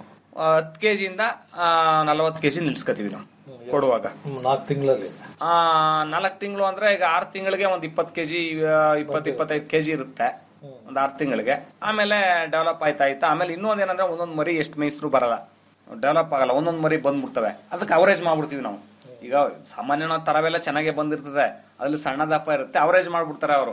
ಹತ್ತು ಕೆಜಿಯಿಂದ ನಲವತ್ತು ಕೆಜಿ ನಿಲ್ಸ್ಕೊತೀವಿ ನಾವು ಕೊಡುವಾಗ
ನಾಲ್ಕು ತಿಂಗಳಲ್ಲಿ
ಆ ನಾಲ್ಕು ತಿಂಗಳು ಅಂದ್ರೆ ಈಗ ಆರು ತಿಂಗಳಿಗೆ ಒಂದು ಇಪ್ಪತ್ತು ಕೆಜಿ ಇಪ್ಪತ್ತು ಇಪ್ಪತ್ತೈದು ಕೆಜಿ ಇರುತ್ತೆ ಒಂದು ಆರು ತಿಂಗಳಿಗೆ ಆಮೇಲೆ ಡೆವಲಪ್ ಆಯ್ತಾ ಆಯ್ತಾ ಆಮೇಲೆ ಇನ್ನೊಂದು ಏನಂದ್ರೆ ಒಂದೊಂದು ಮರಿ ಎಷ್ಟು ಮೇಯಿಸ್ರು ಬರಲ್ಲ ಡೆವಲಪ್ ಆಗಲ್ಲ ಒಂದೊಂದು ಮರಿ ಬಂದ್ಬಿಡ್ತವೆ ಅದಕ್ಕೆ ಅವರೇಜ್ ಮಾಡ್ಬಿಡ್ತೀವಿ ನಾವು ಈಗ ಸಾಮಾನ್ಯ ನಾವು ತರವೆಲ್ಲ ಚೆನ್ನಾಗೇ ಬಂದಿರ್ತದೆ ಅದ್ರಲ್ಲಿ ಸಣ್ಣ ದಪ್ಪ ಇರುತ್ತೆ ಅವರೇಜ್ ಮಾಡ್ಬಿಡ್ತಾರೆ ಅವರು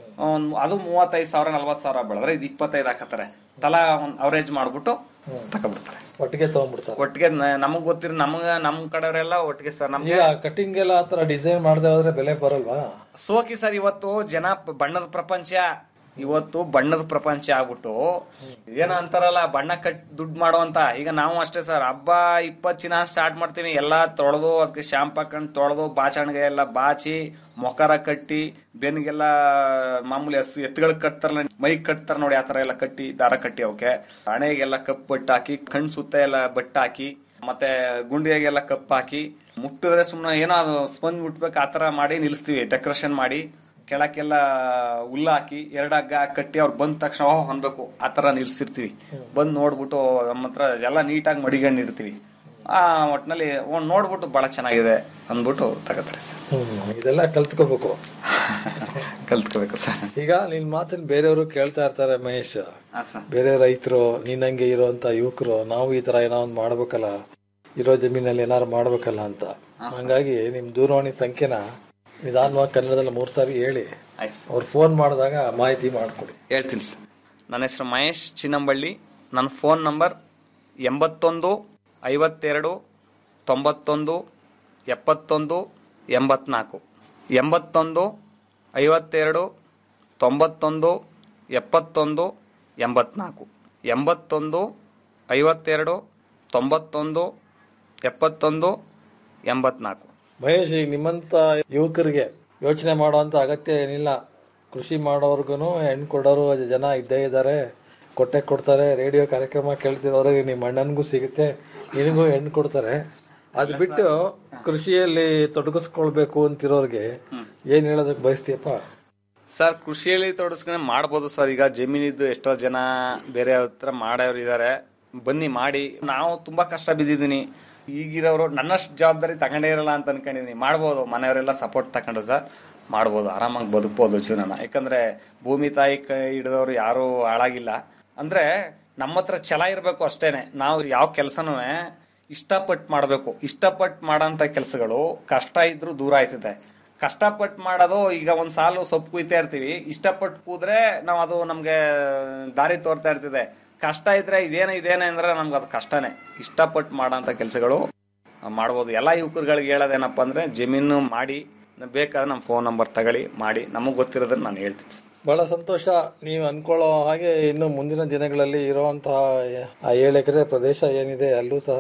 ಅದು ಮೂವತ್ತೈದು ಸಾವಿರ ನಲ್ವತ್ತು ಸಾವಿರ ಬೆಳೆದ್ರೆ ಇದು ಇಪ್ಪತ್ತೈದು ಹಾಕತ್ತಾರೆ ತಲಾ ಒಂದು ಅವರೇಜ್ ಮಾಡ್ಬಿಟ್ಟು ತಗೊಬಿಡ್ತಾರೆ
ಒಟ್ಟಿಗೆ ತಗೊಂಡ್ಬಿಡ್ತಾರೆ
ಒಟ್ಟಿಗೆ ನ- ನಮಗ್ ಗೊತ್ತಿರೋ ನಮಗ ನಮ್ ಕಡೆಯವರೆಲ್ಲ ಒಟ್ಟಿಗೆ ಸರ್ ನಮ್ಗೆ
ಈಗ ಕಟಿಂಗ್ ಎಲ್ಲ ಆತರ ಡಿಸೈನ್ ಮಾಡದೆ ಹೋದ್ರೆ ಬೆಲೆ ಬರಲ್ವಾ
ಸೋಕಿ ಸರ್ ಇವತ್ತು ಜನ ಪ- ಬಣ್ಣದ ಪ್ರಪಂಚ ಇವತ್ತು ಬಣ್ಣದ ಪ್ರಪಂಚ ಆಗ್ಬಿಟ್ಟು ಏನೋ ಅಂತಾರಲ್ಲ ಬಣ್ಣ ಕಟ್ ದುಡ್ಡು ಮಾಡುವಂತ ಈಗ ನಾವು ಅಷ್ಟೇ ಸರ್ ಹಬ್ಬ ಇಪ್ಪತ್ತು ಚಿನ್ನ ಸ್ಟಾರ್ಟ್ ಮಾಡ್ತೀವಿ ಎಲ್ಲಾ ತೊಳೆದು ಅದಕ್ಕೆ ಶಾಂಪ್ ಹಾಕೊಂಡು ತೊಳೆದು ಬಾಚಣಿಗೆ ಎಲ್ಲ ಬಾಚಿ ಮೊಕರ ಕಟ್ಟಿ ಬೆನ್ಗೆಲ್ಲ ಮಾಮೂಲಿ ಹಸು ಎತ್ತುಗಳಿಗೆ ಕಟ್ತಾರಲ್ಲ ಮೈಗ್ ಕಟ್ತಾರ ನೋಡಿ ಆತರ ಎಲ್ಲ ಕಟ್ಟಿ ದಾರ ಕಟ್ಟಿ ಅವಕ್ಕೆ ಹಣೆಗೆಲ್ಲ ಕಪ್ ಬಟ್ಟು ಹಾಕಿ ಕಣ್ ಸುತ್ತ ಎಲ್ಲ ಬಟ್ಟ ಹಾಕಿ ಮತ್ತೆ ಗುಂಡಿಗೆಲ್ಲ ಕಪ್ ಹಾಕಿ ಮುಟ್ಟಿದ್ರೆ ಸುಮ್ಮನೆ ಏನೋ ಅದು ಸ್ಪಂಜ್ ಮುಟ್ಬೇಕು ಆತರ ಮಾಡಿ ನಿಲ್ಲಿಸ್ತೀವಿ ಡೆಕೋರೇಷನ್ ಮಾಡಿ ಕೆಳಕ್ಕೆಲ್ಲ ಹುಲ್ಲು ಹಾಕಿ ಎರಡು ಹಗ್ಗ ಕಟ್ಟಿ ಅವ್ರು ಬಂದ ತಕ್ಷಣ ಓಹ್ ಅನ್ಬೇಕು ಆತರ ನಿಲ್ಸಿರ್ತೀವಿ ಬಂದ್ ನೋಡ್ಬಿಟ್ಟು ನಮ್ಮ ಹತ್ರ ಎಲ್ಲ ನೀಟಾಗಿ ಮಡಿಗಂಡು ಇರ್ತೀವಿ ಆ ಒಟ್ನಲ್ಲಿ ಒಂದ್ ನೋಡ್ಬಿಟ್ಟು ಬಹಳ ಚೆನ್ನಾಗಿದೆ ಅಂದ್ಬಿಟ್ಟು ತಗೋತಾರೆ ಸರ್
ಹ್ಮ್ ಇದೆಲ್ಲ ಕಲ್ತ್ಕೋಬೇಕು
ಕಲ್ತ್ಕೋಬೇಕು ಸರ್
ಈಗ ನಿನ್ ಮಾತನ್ನ ಬೇರೆಯವರು ಕೇಳ್ತಾ ಇರ್ತಾರೆ ಮಹೇಶ್
ಹಾ ಸರ್
ಬೇರೆ ರೈತರು ನಿನ್ನಂಗೆ ಇರೋಂತ ಯುವಕರು ನಾವು ಈ ತರ ಏನೋ ಒಂದ್ ಮಾಡ್ಬೇಕಲ್ಲ ಇರೋ ಜಮೀನಲ್ಲಿ ಏನಾರು ಮಾಡ್ಬೇಕಲ್ಲ ಅಂತ ಹಂಗಾಗಿ ನಿಮ್ ದೂರವಾಣಿ ಸಂಖ್ಯೆನ ನಿಧಾನವಾಗಿ ಕನ್ನಡದಲ್ಲಿ ಮೂರ್ ಸಾರಿ ಹೇಳಿ
ಆಯ್ತು
ಅವ್ರು ಫೋನ್ ಮಾಡಿದಾಗ ಮಾಹಿತಿ ಮಾಡ್ಕೊಡಿ
ಹೇಳ್ತೀನಿ ಸರ್ ನನ್ನ ಹೆಸರು ಮಹೇಶ್ ಚಿನ್ನಂಬಳ್ಳಿ ನನ್ನ ಫೋನ್ ನಂಬರ್ ಎಂಬತ್ತೊಂದು ಐವತ್ತೆರಡು ತೊಂಬತ್ತೊಂದು ಎಪ್ಪತ್ತೊಂದು ಎಂಬತ್ನಾಲ್ಕು ಎಂಬತ್ತೊಂದು ಐವತ್ತೆರಡು ತೊಂಬತ್ತೊಂದು ಎಪ್ಪತ್ತೊಂದು ಎಂಬತ್ನಾಲ್ಕು ಎಂಬತ್ತೊಂದು ಐವತ್ತೆರಡು ತೊಂಬತ್ತೊಂದು ಎಪ್ಪತ್ತೊಂದು ಎಂಬತ್ನಾಲ್ಕು
ಮಹೇಶ್ ಈಗ ನಿಮ್ಮಂತ ಯುವಕರಿಗೆ ಯೋಚನೆ ಮಾಡುವಂತ ಅಗತ್ಯ ಏನಿಲ್ಲ ಕೃಷಿ ಮಾಡೋರ್ಗು ಹೆಣ್ಣು ಕೊಡೋರು ಜನ ಇದ್ದೇ ಇದ್ದಾರೆ ಕೊಟ್ಟೆ ಕೊಡ್ತಾರೆ ರೇಡಿಯೋ ಕಾರ್ಯಕ್ರಮ ಕೇಳ್ತಿರೋರಿಗೆ ನಿಮ್ಮ ಅಣ್ಣನಿಗೂ ಸಿಗುತ್ತೆ ನಿನಗೂ ಹೆಣ್ಣು ಕೊಡ್ತಾರೆ ಅದು ಬಿಟ್ಟು ಕೃಷಿಯಲ್ಲಿ ತೊಡಗಿಸ್ಕೊಳ್ಬೇಕು ಅಂತಿರೋರಿಗೆ ಏನ್ ಹೇಳೋದಕ್ಕೆ ಬಯಸ್ತೀಯಪ್ಪ
ಸರ್ ಕೃಷಿಯಲ್ಲಿ ತೊಡಸ್ಕೊಂಡೆ ಮಾಡ್ಬೋದು ಸರ್ ಈಗ ಜಮೀನಿದ್ದು ಎಷ್ಟೋ ಜನ ಬೇರೆ ಹತ್ರ ಮಾಡೋರು ಇದ್ದಾರೆ ಬನ್ನಿ ಮಾಡಿ ನಾವು ತುಂಬಾ ಕಷ್ಟ ಬಿದ್ದಿದ್ದೀನಿ ಈಗಿರೋರು ನನ್ನಷ್ಟು ಜವಾಬ್ದಾರಿ ತಗೊಂಡೇ ಇರಲ್ಲ ಅಂತ ಅನ್ಕೊಂಡಿದೀನಿ ಮಾಡ್ಬೋದು ಮನೆಯವರೆಲ್ಲ ಸಪೋರ್ಟ್ ತಗೊಂಡು ಸರ್ ಮಾಡ್ಬೋದು ಆರಾಮಾಗಿ ಬದುಕ್ಬೋದು ಜೀವನನ ಯಾಕಂದ್ರೆ ಭೂಮಿ ತಾಯಿ ಕೈ ಹಿಡಿದವರು ಯಾರು ಹಾಳಾಗಿಲ್ಲ ಅಂದ್ರೆ ನಮ್ಮ ಹತ್ರ ಛಲ ಇರಬೇಕು ಅಷ್ಟೇನೆ ನಾವು ಯಾವ ಕೆಲಸನೂ ಇಷ್ಟಪಟ್ಟು ಮಾಡಬೇಕು ಇಷ್ಟಪಟ್ಟು ಮಾಡೋಂಥ ಕೆಲಸಗಳು ಕಷ್ಟ ಇದ್ರೂ ದೂರ ಆಯ್ತದೆ ಕಷ್ಟಪಟ್ಟು ಮಾಡೋದು ಈಗ ಒಂದ್ ಸಾಲು ಸೊಪ್ಪು ಕುಯ್ತಾ ಇರ್ತೀವಿ ಇಷ್ಟಪಟ್ಟು ಕೂದ್ರೆ ನಾವು ಅದು ನಮ್ಗೆ ದಾರಿ ತೋರ್ತಾ ಇರ್ತದೆ ಕಷ್ಟ ಇದ್ರೆ ಇದೇನ ಇದೇನೆ ಅಂದ್ರೆ ನಮ್ಗೆ ಅದು ಕಷ್ಟನೇ ಇಷ್ಟಪಟ್ಟು ಮಾಡೋಂಥ ಕೆಲಸಗಳು ಮಾಡ್ಬೋದು ಎಲ್ಲ ಯುವಕರುಗಳಿಗೆ ಹೇಳೋದೇನಪ್ಪ ಅಂದ್ರೆ ಜಮೀನು ಮಾಡಿ ಬೇಕಾದ್ರೆ ನಮ್ಮ ಫೋನ್ ನಂಬರ್ ತಗೊಳ್ಳಿ ಮಾಡಿ ನಮಗೆ ಗೊತ್ತಿರೋದನ್ನ ನಾನು ಹೇಳ್ತೀನಿ
ಬಹಳ ಸಂತೋಷ ನೀವು ಅನ್ಕೊಳ್ಳೋ ಹಾಗೆ ಇನ್ನು ಮುಂದಿನ ದಿನಗಳಲ್ಲಿ ಇರುವಂತಹ ಆ ಏಳು ಎಕರೆ ಪ್ರದೇಶ ಏನಿದೆ ಅಲ್ಲೂ ಸಹ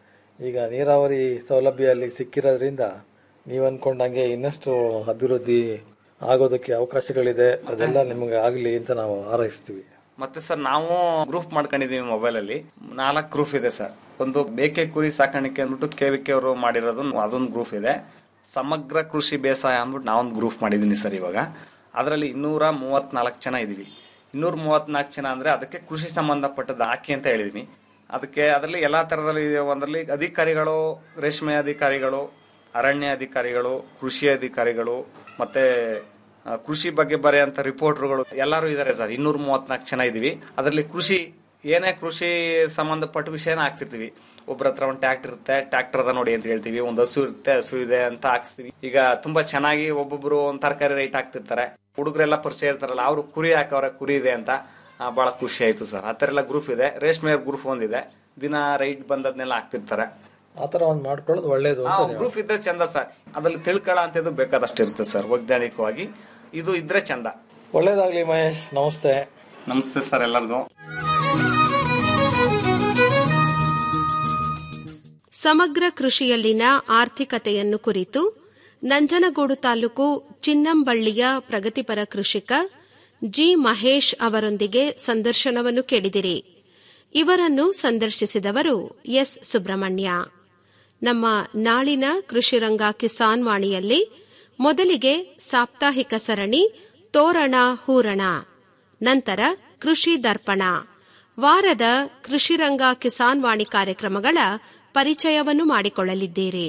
ಈಗ ನೀರಾವರಿ ಸೌಲಭ್ಯ ಅಲ್ಲಿ ಸಿಕ್ಕಿರೋದ್ರಿಂದ ನೀವು ಅನ್ಕೊಂಡಂಗೆ ಇನ್ನಷ್ಟು ಅಭಿವೃದ್ಧಿ ಆಗೋದಕ್ಕೆ ಅವಕಾಶಗಳಿದೆ ಅದೆಲ್ಲ ನಿಮಗೆ ಆಗಲಿ ಅಂತ ನಾವು ಹಾರೈಸ್ತೀವಿ
ಮತ್ತೆ ಸರ್ ನಾವು ಗ್ರೂಪ್ ಮಾಡ್ಕೊಂಡಿದೀವಿ ಮೊಬೈಲ್ ಅಲ್ಲಿ ನಾಲ್ಕು ಗ್ರೂಪ್ ಇದೆ ಸರ್ ಒಂದು ಮೇಕೆ ಕುರಿ ಸಾಕಾಣಿಕೆ ಅಂದ್ಬಿಟ್ಟು ಕೆ ವಿ ಕೆ ಅವರು ಮಾಡಿರೋದು ಅದೊಂದು ಗ್ರೂಪ್ ಇದೆ ಸಮಗ್ರ ಕೃಷಿ ಬೇಸಾಯ ಅಂದ್ಬಿಟ್ಟು ನಾವೊಂದು ಗ್ರೂಪ್ ಮಾಡಿದೀನಿ ಸರ್ ಇವಾಗ ಅದರಲ್ಲಿ ಇನ್ನೂರ ಮೂವತ್ನಾಲ್ಕು ಜನ ಇದೀವಿ ಇನ್ನೂರ ಮೂವತ್ನಾಲ್ಕು ಜನ ಅಂದ್ರೆ ಅದಕ್ಕೆ ಕೃಷಿ ಸಂಬಂಧಪಟ್ಟದ್ದು ಹಾಕಿ ಅಂತ ಹೇಳಿದೀನಿ ಅದಕ್ಕೆ ಅದರಲ್ಲಿ ಎಲ್ಲಾ ತರದಲ್ಲಿ ಒಂದರಲ್ಲಿ ಅಧಿಕಾರಿಗಳು ರೇಷ್ಮೆ ಅಧಿಕಾರಿಗಳು ಅರಣ್ಯ ಅಧಿಕಾರಿಗಳು ಕೃಷಿ ಅಧಿಕಾರಿಗಳು ಮತ್ತೆ ಆ, ಕೃಷಿ ಬಗ್ಗೆ ಬರೆಯಂತ ರಿಪೋರ್ಟರ್ಗಳು ಎಲ್ಲರೂ ಇದಾರೆ ಸರ್ ಇನ್ನೂರ ಮೂವತ್ನಾಲ್ಕು ಜನ ಇದೀವಿ ಅದರಲ್ಲಿ ಕೃಷಿ ಏನೇ ಕೃಷಿ ಸಂಬಂಧಪಟ್ಟ ವಿಷಯನ ಹಾಕ್ತಿರ್ತೀವಿ ಒಬ್ಬರ ಹತ್ರ ಒಂದು ಟ್ರ್ಯಾಕ್ಟರ್ ಇರುತ್ತೆ ಟ್ರ್ಯಾಕ್ಟರ್ ಅದ ನೋಡಿ ಅಂತ ಹೇಳ್ತೀವಿ ಒಂದು ಹಸು ಇರುತ್ತೆ ಹಸು ಇದೆ ಅಂತ ಹಾಕ್ಸ್ತೀವಿ ಈಗ ತುಂಬಾ ಚೆನ್ನಾಗಿ ಒಬ್ಬೊಬ್ರು ಒಂದು ತರಕಾರಿ ರೈಟ್ ಹಾಕ್ತಿರ್ತಾರೆ ಹುಡುಗರೆಲ್ಲ ಪರಿಚಯ ಇರ್ತಾರಲ್ಲ ಅವರು ಕುರಿ ಹಾಕವ್ರೆ ಕುರಿ ಇದೆ ಅಂತ ಆ, ಬಹಳ ಖುಷಿ ಆಯ್ತು ಸರ್ ಆ ಥರ ಎಲ್ಲ ಗ್ರೂಪ್ ಇದೆ ರೇಷ್ಮೆ ಗ್ರೂಪ್ ಒಂದಿದೆ ದಿನ ರೈಟ್ ಬಂದದ್ನೆಲ್ಲ ಹಾಕ್ತಿರ್ತಾರೆ
ಆತರ ಒಂದು ಮಾಡ್ಕೊಳ್ಳೋದು ಒಳ್ಳೇದು ಅಂತ ನೀವು
ಗ್ರೂಪ್ ಇದ್ರೆ ಚಂದ ಸರ್ ಅದ್ರಲ್ಲಿ ತಿಳ್ಕೊಳ್ಳೋ ಅಂತದ್ದು ಬೇಕಾದಷ್ಟು ಇರುತ್ತೆ ಸರ್ ವೈಜ್ಞಾನಿಕವಾಗಿ ಇದು ಇದ್ರೆ ಚಂದ
ಒಳ್ಳೇದಾಗ್ಲಿ ಮಹೇಶ್ ನಮಸ್ತೆ
ನಮಸ್ತೆ ಸರ್ ಎಲ್ಲರಿಗೂ
ಸಮಗ್ರ ಕೃಷಿಯಲ್ಲಿನ ಆರ್ಥಿಕತೆಯನ್ನು ಕುರಿತು ನಂಜನಗೂಡು ತಾಲೂಕು ಚಿನ್ನಂಬಳ್ಳಿಯ ಪ್ರಗತಿಪರ ಕೃಷಿಕ ಜಿ ಮಹೇಶ್ ಅವರೊಂದಿಗೆ ಸಂದರ್ಶನವನ್ನು ಕೇಳಿದಿರಿ ಇವರನ್ನು ಸಂದರ್ಶಿಸಿದವರು ಎಸ್ ಸುಬ್ರಹ್ಮಣ್ಯ ನಮ್ಮ ನಾಳಿನ ಕೃಷಿರಂಗ ಕಿಸಾನ್ ವಾಣಿಯಲ್ಲಿ ಮೊದಲಿಗೆ ಸಾಪ್ತಾಹಿಕ ಸರಣಿ ತೋರಣ ಹೂರಣ ನಂತರ ಕೃಷಿ ದರ್ಪಣ ವಾರದ ಕೃಷಿರಂಗ ಕಿಸಾನ್ ವಾಣಿ ಕಾರ್ಯಕ್ರಮಗಳ ಪರಿಚಯವನ್ನು ಮಾಡಿಕೊಳ್ಳಲಿದ್ದೀರಿ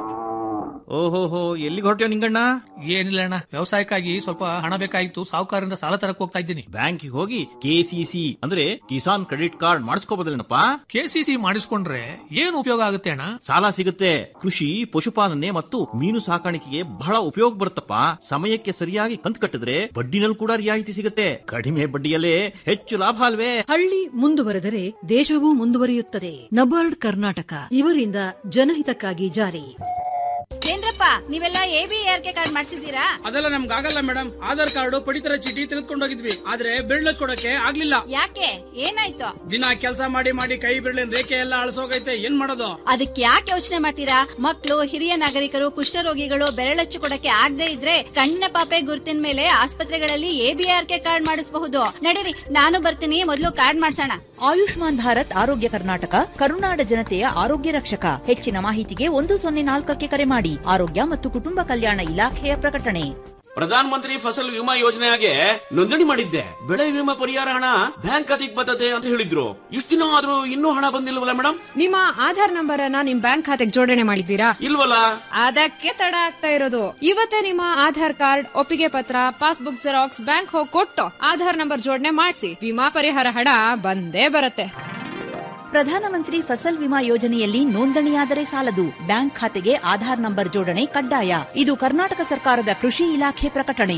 ಓಹೋಹೋ ಎಲ್ಲಿಗೆ ಹೊರಟ್ಯೋ ನಿಂಗಣ್ಣ
ಏನಿಲ್ಲ ಅಣ್ಣ ವ್ಯವಸಾಯಕ್ಕಾಗಿ ಸ್ವಲ್ಪ ಹಣ ಬೇಕಾಗಿತ್ತು ಸಾಹುಕಾರರಿಂದ ಸಾಲ ತರಕ್ ಹೋಗ್ತಾ ಇದ್ದೀನಿ
ಬ್ಯಾಂಕಿಗೆ ಹೋಗಿ ಕೆಸಿಸಿ ಅಂದ್ರೆ ಕಿಸಾನ್ ಕ್ರೆಡಿಟ್ ಕಾರ್ಡ್ ಮಾಡಿಸ್ಕೋಬೋದಲ್ಲೇನಪ್ಪ
ಕೆಸಿಸಿ ಮಾಡಿಸ್ಕೊಂಡ್ರೆ ಏನು ಉಪಯೋಗ ಆಗುತ್ತೆ ಅಣ್ಣ
ಸಾಲ ಸಿಗುತ್ತೆ ಕೃಷಿ ಪಶುಪಾಲನೆ ಮತ್ತು ಮೀನು ಸಾಕಾಣಿಕೆಗೆ ಬಹಳ ಉಪಯೋಗ ಬರುತ್ತಪ್ಪ ಸಮಯಕ್ಕೆ ಸರಿಯಾಗಿ ಕಂತು ಕಟ್ಟಿದ್ರೆ ಬಡ್ಡಿನಲ್ಲಿ ಕೂಡ ರಿಯಾಯಿತಿ ಸಿಗುತ್ತೆ ಕಡಿಮೆ ಬಡ್ಡಿಯಲ್ಲೇ ಹೆಚ್ಚು ಲಾಭ ಅಲ್ವೇ
ಹಳ್ಳಿ ಮುಂದುವರೆದರೆ ದೇಶವೂ ಮುಂದುವರಿಯುತ್ತದೆ ನಬಾರ್ಡ್ ಕರ್ನಾಟಕ ಇವರಿಂದ ಜನಹಿತಕ್ಕಾಗಿ ಜಾರಿ
ಏನ್ರಪ್ಪ ನೀವೆಲ್ಲ A B R K card ಮಾಡ್ಸಿದ್ದೀರಾ
ಅದೆಲ್ಲ ನಮ್ಗೆ ಆಗಲ್ಲ ಮೇಡಮ್ ಆಧಾರ್ ಕಾರ್ಡ್ ಪಡಿತರ ಚೀಟಿ ತೆಗೆದುಕೊಂಡು ಹೋಗಿದ್ವಿ ಆದ್ರೆ ಬಿರ್ಲ್ ಕೊಡಕ್ಕೆ ಆಗ್ಲಿಲ್ಲ
ಯಾಕೆ ಏನಾಯ್ತು
ದಿನ ಕೆಲಸ ಮಾಡಿ ಮಾಡಿ ಕೈ ಬಿರ್ಲಿನ ರೇಖೆ ಎಲ್ಲ ಅಳಸೋಗೈತೆ ಏನ್ ಮಾಡೋದು
ಅದಕ್ಕೆ ಯಾಕೆ ಯೋಚನೆ ಮಾಡ್ತೀರಾ ಮಕ್ಕಳು ಹಿರಿಯ ನಾಗರಿಕರು ಕುಷ್ಠರೋಗಿಗಳು ಬೆರಳಚ್ಚು ಕೊಡಕ್ಕೆ ಆಗದೆ ಇದ್ರೆ ಕಣ್ಣಿನ ಪಾಪೆ ಗುರುತಿನ ಮೇಲೆ ಆಸ್ಪತ್ರೆಗಳಲ್ಲಿ ಎಬಿಆರ್ ಕೆ ಕಾರ್ಡ್ ಮಾಡಿಸಬಹುದು ನಡೀರಿ ನಾನು ಬರ್ತೀನಿ ಮೊದಲು ಕಾರ್ಡ್ ಮಾಡ್ಸೋಣ
ಆಯುಷ್ಮಾನ್ ಭಾರತ್ ಆರೋಗ್ಯ ಕರ್ನಾಟಕ ಕರುನಾಡ ಜನತೆಯ ಆರೋಗ್ಯ ರಕ್ಷಕ ಹೆಚ್ಚಿನ ಮಾಹಿತಿಗೆ ಒಂದು ಸೊನ್ನೆ ನಾಲ್ಕಕ್ಕೆ ಕರೆ ಮಾಡಿ ಆರೋಗ್ಯ ಮತ್ತು ಕುಟುಂಬ ಕಲ್ಯಾಣ ಇಲಾಖೆಯ ಪ್ರಕಟಣೆ
ಪ್ರಧಾನ ಮಂತ್ರಿ ಫಸಲ್ ವಿಮಾ ಯೋಜನೆಗೆ ನೋಂದಣಿ ಮಾಡಿದ್ದೆ ಬೆಳೆ ವಿಮಾ ಪರಿಹಾರ ಹಣ ಬ್ಯಾಂಕ್ ಖಾತೆಗೆ ಬರ್ತದೆ ಅಂತ ಹೇಳಿದ್ರು ಇಷ್ಟು ದಿನ ಆದ್ರೂ ಇನ್ನೂ ಹಣ ಬಂದಿಲ್ವಲ್ಲ ಮೇಡಮ್
ನಿಮ್ಮ ಆಧಾರ್ ನಂಬರ್ ಅನ್ನ ನಿಮ್ ಬ್ಯಾಂಕ್ ಖಾತೆಗೆ ಜೋಡಣೆ ಮಾಡಿದ್ದೀರಾ
ಇಲ್ವಲ್ಲ
ಅದಕ್ಕೆ ತಡ ಆಗ್ತಾ ಇರೋದು ಇವತ್ತೇ ನಿಮ್ಮ ಆಧಾರ್ ಕಾರ್ಡ್ ಒಪ್ಪಿಗೆ ಪತ್ರ ಪಾಸ್ಬುಕ್ ಜೆರಾಕ್ಸ್ ಬ್ಯಾಂಕ್ ಹೋಗಿ ಕೊಟ್ಟು ಆಧಾರ್ ನಂಬರ್ ಜೋಡಣೆ ಮಾಡಿಸಿ ವಿಮಾ ಪರಿಹಾರ ಹಣ ಬಂದೇ ಬರುತ್ತೆ
ಪ್ರಧಾನಮಂತ್ರಿ ಫಸಲ್ ವಿಮಾ ಯೋಜನೆಯಲ್ಲಿ ನೋಂದಣಿಯಾದರೆ ಸಾಲದು ಬ್ಯಾಂಕ್ ಖಾತೆಗೆ ಆಧಾರ್ ನಂಬರ್ ಜೋಡಣೆ ಕಡ್ಡಾಯ ಇದು ಕರ್ನಾಟಕ ಸರ್ಕಾರದ ಕೃಷಿ ಇಲಾಖೆ ಪ್ರಕಟಣೆ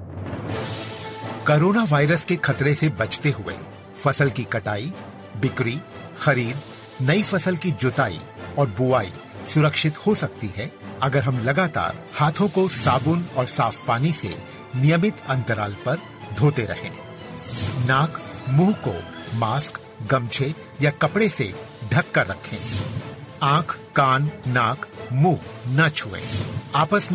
कोरोना वायरस के खतरे से बचते हुए फसल की कटाई बिक्री खरीद नई फसल की जुताई और बुआई सुरक्षित हो सकती है अगर हम लगातार हाथों को साबुन और साफ पानी से नियमित अंतराल पर धोते रहें। नाक मुंह को मास्क गमछे या कपड़े से ढक कर रखें आंख कान नाक मुंह न छुएं आपस में